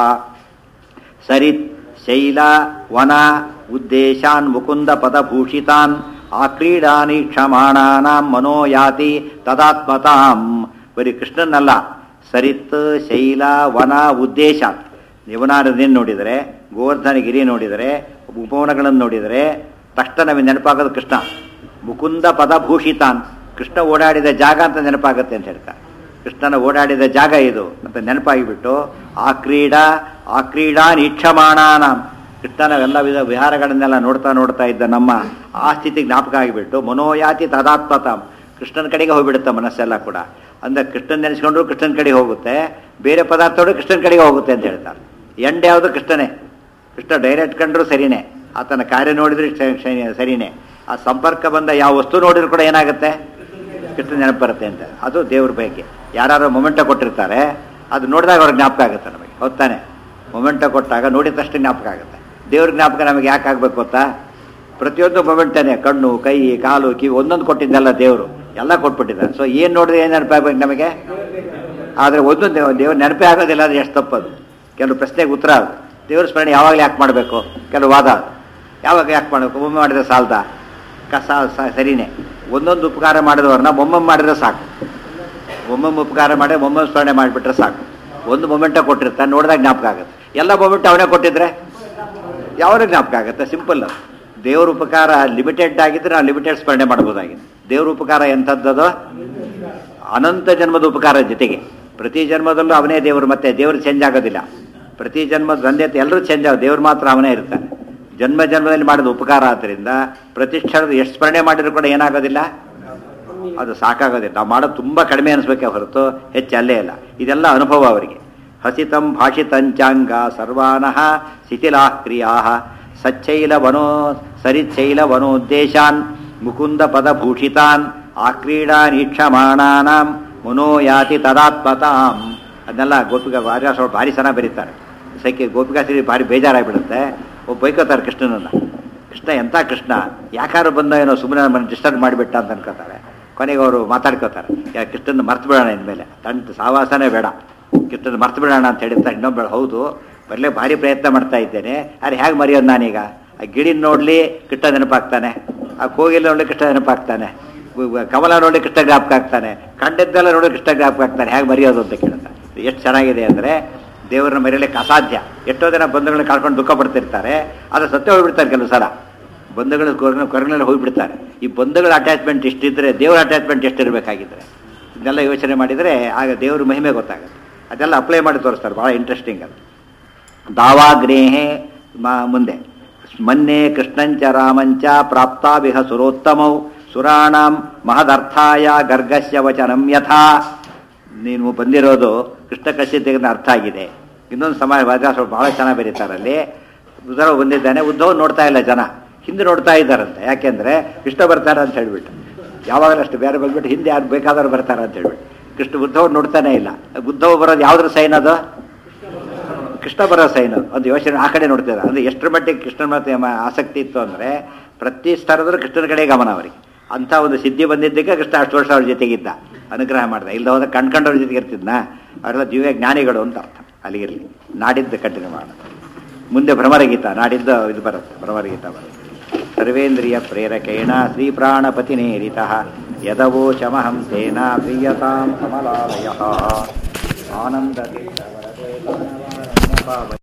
ಸರಿತ್ ಶೈಲ ವನ ಉದ್ದೇಶಾನ್ ಮುಕುಂದ ಪದಭೂಷಿತಾನ್ ಆಕ್ರೀಡಾನಿ ಕ್ಷಮಾಣಾನಾಂ ಮನೋಯಾತಿ ತದಾತ್ಮತಾಂ ಬರೀ ಕೃಷ್ಣನಲ್ಲ ಸರಿತ್ ಶೈಲ ವನ ಉದ್ದೇಶ ಯವನಾರದೇನು ನೋಡಿದರೆ ಗೋವರ್ಧನ ಗಿರಿ ನೋಡಿದರೆ ಉಪವನಗಳನ್ನು ನೋಡಿದರೆ ತಕ್ಷಣ ನಮಗೆ ನೆನಪಾಗೋದು ಕೃಷ್ಣ ಮುಕುಂದ ಪದಭೂಷಿತಾನ್ ಕೃಷ್ಣ ಓಡಾಡಿದ ಜಾಗ ಅಂತ ನೆನಪಾಗುತ್ತೆ ಅಂತ ಹೇಳ್ತಾರೆ ಕೃಷ್ಣನ ಓಡಾಡಿದ ಜಾಗ ಇದು ಅಂತ ನೆನಪಾಗಿಬಿಟ್ಟು ಆ ಕ್ರೀಡಾ ಆ ಕ್ರೀಡಾ ನೀಕ್ಷಮಾಣಾನಾಂ ಕೃಷ್ಣನ ಎಲ್ಲ ವಿಧ ವಿಹಾರಗಳನ್ನೆಲ್ಲ ನೋಡ್ತಾ ನೋಡ್ತಾ ಇದ್ದ ನಮ್ಮ ಆ ಸ್ಥಿತಿ ಜ್ಞಾಪಕ ಆಗಿಬಿಟ್ಟು ಮನೋಯಾತಿ ತದಾತ್ಮತಾಂ ಕೃಷ್ಣನ ಕಡೆಗೆ ಹೋಗ್ಬಿಡುತ್ತೆ ಮನಸ್ಸೆಲ್ಲ ಕೂಡ ಅಂದ್ರೆ ಕೃಷ್ಣನ್ ನೆನೆಸ್ಕೊಂಡ್ರು ಕೃಷ್ಣನ ಕಡೆಗೆ ಹೋಗುತ್ತೆ ಬೇರೆ ಪದಾರ್ಥಗಳು ಕೃಷ್ಣನ ಕಡೆಗೆ ಹೋಗುತ್ತೆ ಅಂತ ಹೇಳ್ತಾರೆ ಎಂಡ್ ಯಾವುದು ಕೃಷ್ಣನೇ ಕೃಷ್ಣ ಡೈರೆಕ್ಟ್ ಕಂಡ್ರು ಸರಿನೇ ಆತನ ಕಾರ್ಯ ನೋಡಿದ್ರೆ ಶ- ಶ- ಸರಿನೇ ಆ ಸಂಪರ್ಕ ಬಂದ ಯಾವ ವಸ್ತು ನೋಡಿದ್ರು ಕೂಡ ಏನಾಗುತ್ತೆ ಕೃಷ್ಣ ನೆನಪು ಬರುತ್ತೆ ಅಂತ ಅದು ದೇವ್ರ ಬಯಕೆ ಯಾರು ಮೊಮೆಂಟ ಕೊಟ್ಟಿರ್ತಾರೆ ಅದು ನೋಡಿದಾಗ ಅವ್ರಿಗೆ ಜ್ಞಾಪಕ ಆಗುತ್ತೆ ನಮಗೆ ಹೊತ್ತಾನೆ ಮೊಮೆಂಟ ಕೊಟ್ಟಾಗ ನೋಡಿದ ತಕ್ಷಣ ಜ್ಞಾಪಕ ಆಗುತ್ತೆ ದೇವ್ರ ಜ್ಞಾಪಕ ನಮಗೆ ಯಾಕೆ ಆಗ್ಬೇಕು ಗೊತ್ತಾ ಪ್ರತಿಯೊಂದು ಮೊಮೆಂಟನೇ ಕಣ್ಣು ಕೈ ಕಾಲು ಕಿವಿ ಒಂದೊಂದು ಕೊಟ್ಟಿದ್ದಲ್ಲ ದೇವರು ಎಲ್ಲ ಕೊಟ್ಬಿಟ್ಟಿದ್ದಾರೆ ಸೊ ಏನು ನೋಡಿದ್ರೆ ಏನು ನೆನಪಾಗ್ಬೇಕು ನಮಗೆ ಆದರೆ ಒಂದೊಂದು ದೇವ್ರ ನೆನಪೇ ಆಗೋದಿಲ್ಲ ಅದು ಎಷ್ಟು ತಪ್ಪದು ಕೆಲವು ಪ್ರಶ್ನೆಗೆ ಉತ್ತರ ಅದು ದೇವ್ರ ಸ್ಮರಣೆ ಯಾವಾಗಲೂ ಯಾಕೆ ಮಾಡಬೇಕು ಕೆಲವು ವಾದ ಅದು. ಯಾವಾಗ ಯಾಕೆ ಮಾಡಬೇಕು ಒಮ್ಮೆ ಮಾಡಿದ್ರೆ ಸಾಲ್ದ ಕಸ ಸ- ಸರಿನೇ ಒಂದೊಂದು ಉಪಕಾರ ಮಾಡಿದವ್ರನ್ನ ಒಮ್ಮೊಮ್ಮೆ ಮಾಡಿದ್ರೆ ಸಾಕು ಒಮ್ಮೊಮ್ಮೆ ಉಪಕಾರ ಮಾಡಿ ಒಮ್ಮೊಮ್ಮೆ ಸ್ಮರಣೆ ಮಾಡಿಬಿಟ್ರೆ ಸಾಕು ಒಂದು ಮೊಮೆಂಟ ಕೊಟ್ಟಿರ್ತಾನೆ ನೋಡಿದಾಗ ಜ್ಞಾಪಕ ಆಗುತ್ತೆ ಎಲ್ಲ ಮೊಮೆಂಟ್ ಅವನೇ ಕೊಟ್ಟಿದ್ರೆ ಯಾವಾಗ ಜ್ಞಾಪಕ ಆಗುತ್ತೆ ಸಿಂಪಲ್ ಅದು ದೇವ್ರ ಉಪಕಾರ ಲಿಮಿಟೆಡ್ ಆಗಿದ್ರೆ ನಾವು ಲಿಮಿಟೆಡ್ ಸ್ಮರಣೆ ಮಾಡ್ಬೋದಾಗಿದೆ ದೇವ್ರ ಉಪಕಾರ ಎಂಥದ್ದದು ಅನಂತ ಜನ್ಮದ ಉಪಕಾರ ಜೊತೆಗೆ ಪ್ರತಿ ಜನ್ಮದಲ್ಲೂ ಅವನೇ ದೇವರು ಮತ್ತೆ ದೇವರು ಚೇಂಜ್ ಆಗೋದಿಲ್ಲ ಪ್ರತಿ ಜನ್ಮದ ತಂದೆ ಎಲ್ಲರೂ ಚೇಂಜ್ ಆಗ ದೇವ್ರು ಮಾತ್ರ ಅವನೇ ಇರ್ತಾನೆ ಜನ್ಮ ಜನ್ಮದಲ್ಲಿ ಮಾಡಿದ ಉಪಕಾರ ಆದ್ದರಿಂದ ಪ್ರತಿ ಕ್ಷಣದ ಎಷ್ಟು ಸ್ಮರಣೆ ಮಾಡಿದ್ರು ಕೂಡ ಏನಾಗೋದಿಲ್ಲ ಅದು ಸಾಕಾಗೋದಿಲ್ಲ ನಾವು ಮಾಡೋದು ತುಂಬ ಕಡಿಮೆ ಅನಿಸ್ಬೇಕೇ ಹೊರತು ಹೆಚ್ಚು ಅಲ್ಲೇ ಇಲ್ಲ ಇದೆಲ್ಲ ಅನುಭವ ಅವರಿಗೆ ಹಸಿತಂ ಭಾಷಿತಂಚಾಂಗ ಸರ್ವಾನಃ ಶಿಥಿಲಾ ಕ್ರಿಯಾ ಸಚ್ಚೈಲ ವನೋ ಸರಿಚ್ಚೈಲ ವನೋದ್ದೇಶಾನ್ ಮುಕುಂದ ಪದಭೂಷಿತಾನ್ ಆಕ್ರೀಡಾ ನೀಕ್ಷಮಾಣಾನಾಂ ಮನೋಯಾತಿ ತದಾತ್ಮತಾಂ ಅದನ್ನೆಲ್ಲ ಗೋಪಿಕಾ ವಾರ್ಯಾಸ ಭಾರಿ ಚೆನ್ನಾಗಿ ಬರೀತಾರೆ ಸೈಕೆ ಗೋಪಿಕಾಶ್ರೀ ಭಾರಿ ಬೇಜಾರಾಗಿಬಿಡುತ್ತೆ ಒಬ್ಬ ಬೈಕೋತಾರೆ ಕೃಷ್ಣನನ್ನ ಕೃಷ್ಣ ಎಂಥ ಕೃಷ್ಣ ಯಾಕಾರು ಬಂದ ಏನೋ ಸುಮ್ಮನೆ ನಮ್ಮನ್ನು ಡಿಸ್ಟರ್ಬ್ ಮಾಡಿಬಿಟ್ಟ ಅಂತ ಅನ್ಕೋತಾರೆ ಕೊನೆಗೆ ಅವರು ಮಾತಾಡ್ಕೋತಾರೆ ಯಾ ಕೃಷ್ಣನ ಮರ್ತು ಬಿಡೋಣ ಇನ್ಮೇಲೆ ತಂಟು ಸಾವಾಸನೇ ಬೇಡ ಕೃಷ್ಣನ ಮರ್ತು ಬಿಡೋಣ ಅಂತ ಹೇಳಿರ್ತಾರೆ ಇನ್ನೊಬ್ಬಳು ಹೌದು ಮೊದಲೇ ಭಾರಿ ಪ್ರಯತ್ನ ಮಾಡ್ತಾ ಇದ್ದೇನೆ ಆದರೆ ಹೇಗೆ ಮರೆಯೋದು ನಾನೀಗ ಆ ಗಿಳಿನ ನೋಡಲಿ ಕೃಷ್ಣ ನೆನಪಾಗ್ತಾನೆ ಆ ಕೋಗಿಲ ನೋಡಲಿ ಕೃಷ್ಣ ನೆನಪಾಗ್ತಾನೆ ವ- ವ- ಕಮಲ ನೋಡಿ ಕೃಷ್ಣ ಜ್ಞಾಪಕ ಆಗ್ತಾನೆ ಕಂಡದ್ದೆಲ್ಲ ನೋಡಿ ಕೃಷ್ಣ ಜ್ಞಾಪಕ ಆಗ್ತಾನೆ ಹೇಗೆ ಮರೆಯೋದು ಅಂತ ಕೇಳ್ತಾರೆ ಎಷ್ಟು ಚೆನ್ನಾಗಿದೆ ಅಂದರೆ ದೇವರನ್ನ ಮರೆಯಲಿಕ್ಕೆ ಅಸಾಧ್ಯ ಎಷ್ಟೋ ಜನ ಬಂಧುಗಳನ್ನ ಕಳ್ಕೊಂಡು ದುಃಖ ಪಡ್ತಿರ್ತಾರೆ ಆದರೆ ಸತ್ಯ ಹೋಗ್ಬಿಡ್ತಾರೆ ಕೆಲವು ಸಲ ಬಂಧುಗಳು ಕೊರಗನಲ್ಲಿ ಹೋಗ್ಬಿಡ್ತಾರೆ ಈ ಬಂಧುಗಳ ಅಟ್ಯಾಚ್ಮೆಂಟ್ ಇಷ್ಟಿದ್ರೆ ದೇವರ ಅಟ್ಯಾಚ್ಮೆಂಟ್ ಎಷ್ಟಿರಬೇಕಾಗಿದ್ರೆ ಇದನ್ನೆಲ್ಲ ಯೋಚನೆ ಮಾಡಿದರೆ ಆಗ ದೇವ್ರ ಮಹಿಮೆ ಗೊತ್ತಾಗುತ್ತೆ ಅದೆಲ್ಲ ಅಪ್ಲೈ ಮಾಡಿ ತೋರಿಸ್ತಾರೆ ಭಾಳ ಇಂಟ್ರೆಸ್ಟಿಂಗ್ ಅದು ದಾವಾಗ್ನೇಹೆ ಮ ಮುಂದೆ ಮನ್ನೆ ಕೃಷ್ಣಂಚ ರಾಮಂಚ ಪ್ರಾಪ್ತಾಭಿಹ ಸುರೋತ್ತಮೌ ಸುರಾಣಾಂ ಮಹದರ್ಥಾಯ ಗರ್ಗಸ್ಯ ವಚನಂ ಯಥಾ ನೀನು ಬಂದಿರೋದು ಕೃಷ್ಣ ಕಶ್ಯತೆಗೆ ಅರ್ಥ ಆಗಿದೆ ಇನ್ನೊಂದು ಸಮಾಜ ಸ್ವಲ್ಪ ಭಾಳ ಚೆನ್ನಾಗಿ ಬರೀತಾರಲ್ಲಿ ಉದ್ಧವ ಬಂದಿದ್ದಾನೆ ಉದ್ಧವ್ ನೋಡ್ತಾ ಇಲ್ಲ ಜನ ಹಿಂದೆ ನೋಡ್ತಾ ಇದ್ದಾರಂತೆ ಯಾಕೆಂದ್ರೆ ಕೃಷ್ಣ ಬರ್ತಾರೆ ಅಂತ ಹೇಳ್ಬಿಟ್ಟು ಯಾವಾಗಲೂ ಅಷ್ಟು ಬೇರೆ ಬಂದ್ಬಿಟ್ಟು ಹಿಂದೆ ಯಾರು ಬೇಕಾದವ್ರು ಬರ್ತಾರೆ ಅಂತ ಹೇಳ್ಬಿಟ್ಟು ಕೃಷ್ಣ ಉದ್ಧವ್ ನೋಡ್ತಾನೆ ಇಲ್ಲ ಉದ್ಧವ್ ಬರೋದು ಯಾವ್ದ್ರ ಸೈನ್ ಅದು ಕೃಷ್ಣ ಬರೋ ಸೈನ್ ಒಂದು ಯೋಚನೆ ಆ ಕಡೆ ನೋಡ್ತಿದ್ದಾರೆ ಅಂದ್ರೆ ಎಷ್ಟರ ಮಟ್ಟಿಗೆ ಕೃಷ್ಣನ ಮತ್ತೆ ಮ- ಆಸಕ್ತಿ ಇತ್ತು ಅಂದ್ರೆ ಪ್ರತಿ ಸ್ತರದಲ್ಲೂ ಕೃಷ್ಣನ ಕಡೆ ಗಮನ ಅವರಿಗೆ ಅಂತ ಒಂದು ಸಿದ್ಧಿ ಬಂದಿದ್ದಕ್ಕೆ ಕೃಷ್ಣ ಅಷ್ಟು ವರ್ಷ ಅವ್ರ ಜೊತೆಗಿದ್ದ ಅನುಗ್ರಹ ಮಾಡ್ದ ಇಲ್ಲದ ಹೋದ ಕಣ್ಕಂಡವ್ರ ಜೊತೆಗೆ ಇರ್ತಿದ್ನ ಅವರೆಲ್ಲ ದಿವ್ಯ ಜ್ಞಾನಿಗಳು ಅಂತ ಅರ್ಥ ಅಲ್ಲಿಗಿರಲಿ ನಾಡಿದ್ದು ಕಂಟಿನ್ಯೂ ಮಾಡ ಮುಂದೆ ಭ್ರಮರಗೀತ ನಾಡಿದ್ದು ಇದು ಬರುತ್ತೆ ಭ್ರಮರಗೀತ ಬರುತ್ತೆ ಸರ್ವೇಂದ್ರಿಯ ಪ್ರೇರಕೇಣ ಶ್ರೀ ಪ್ರಾಣಪತಿನೇರಿತ ಯದವೋಚಮಹಂ ತೇನ ಪ್ರಿಯತಾಂ ಕಮಲಾಲಯ ಆನಂದ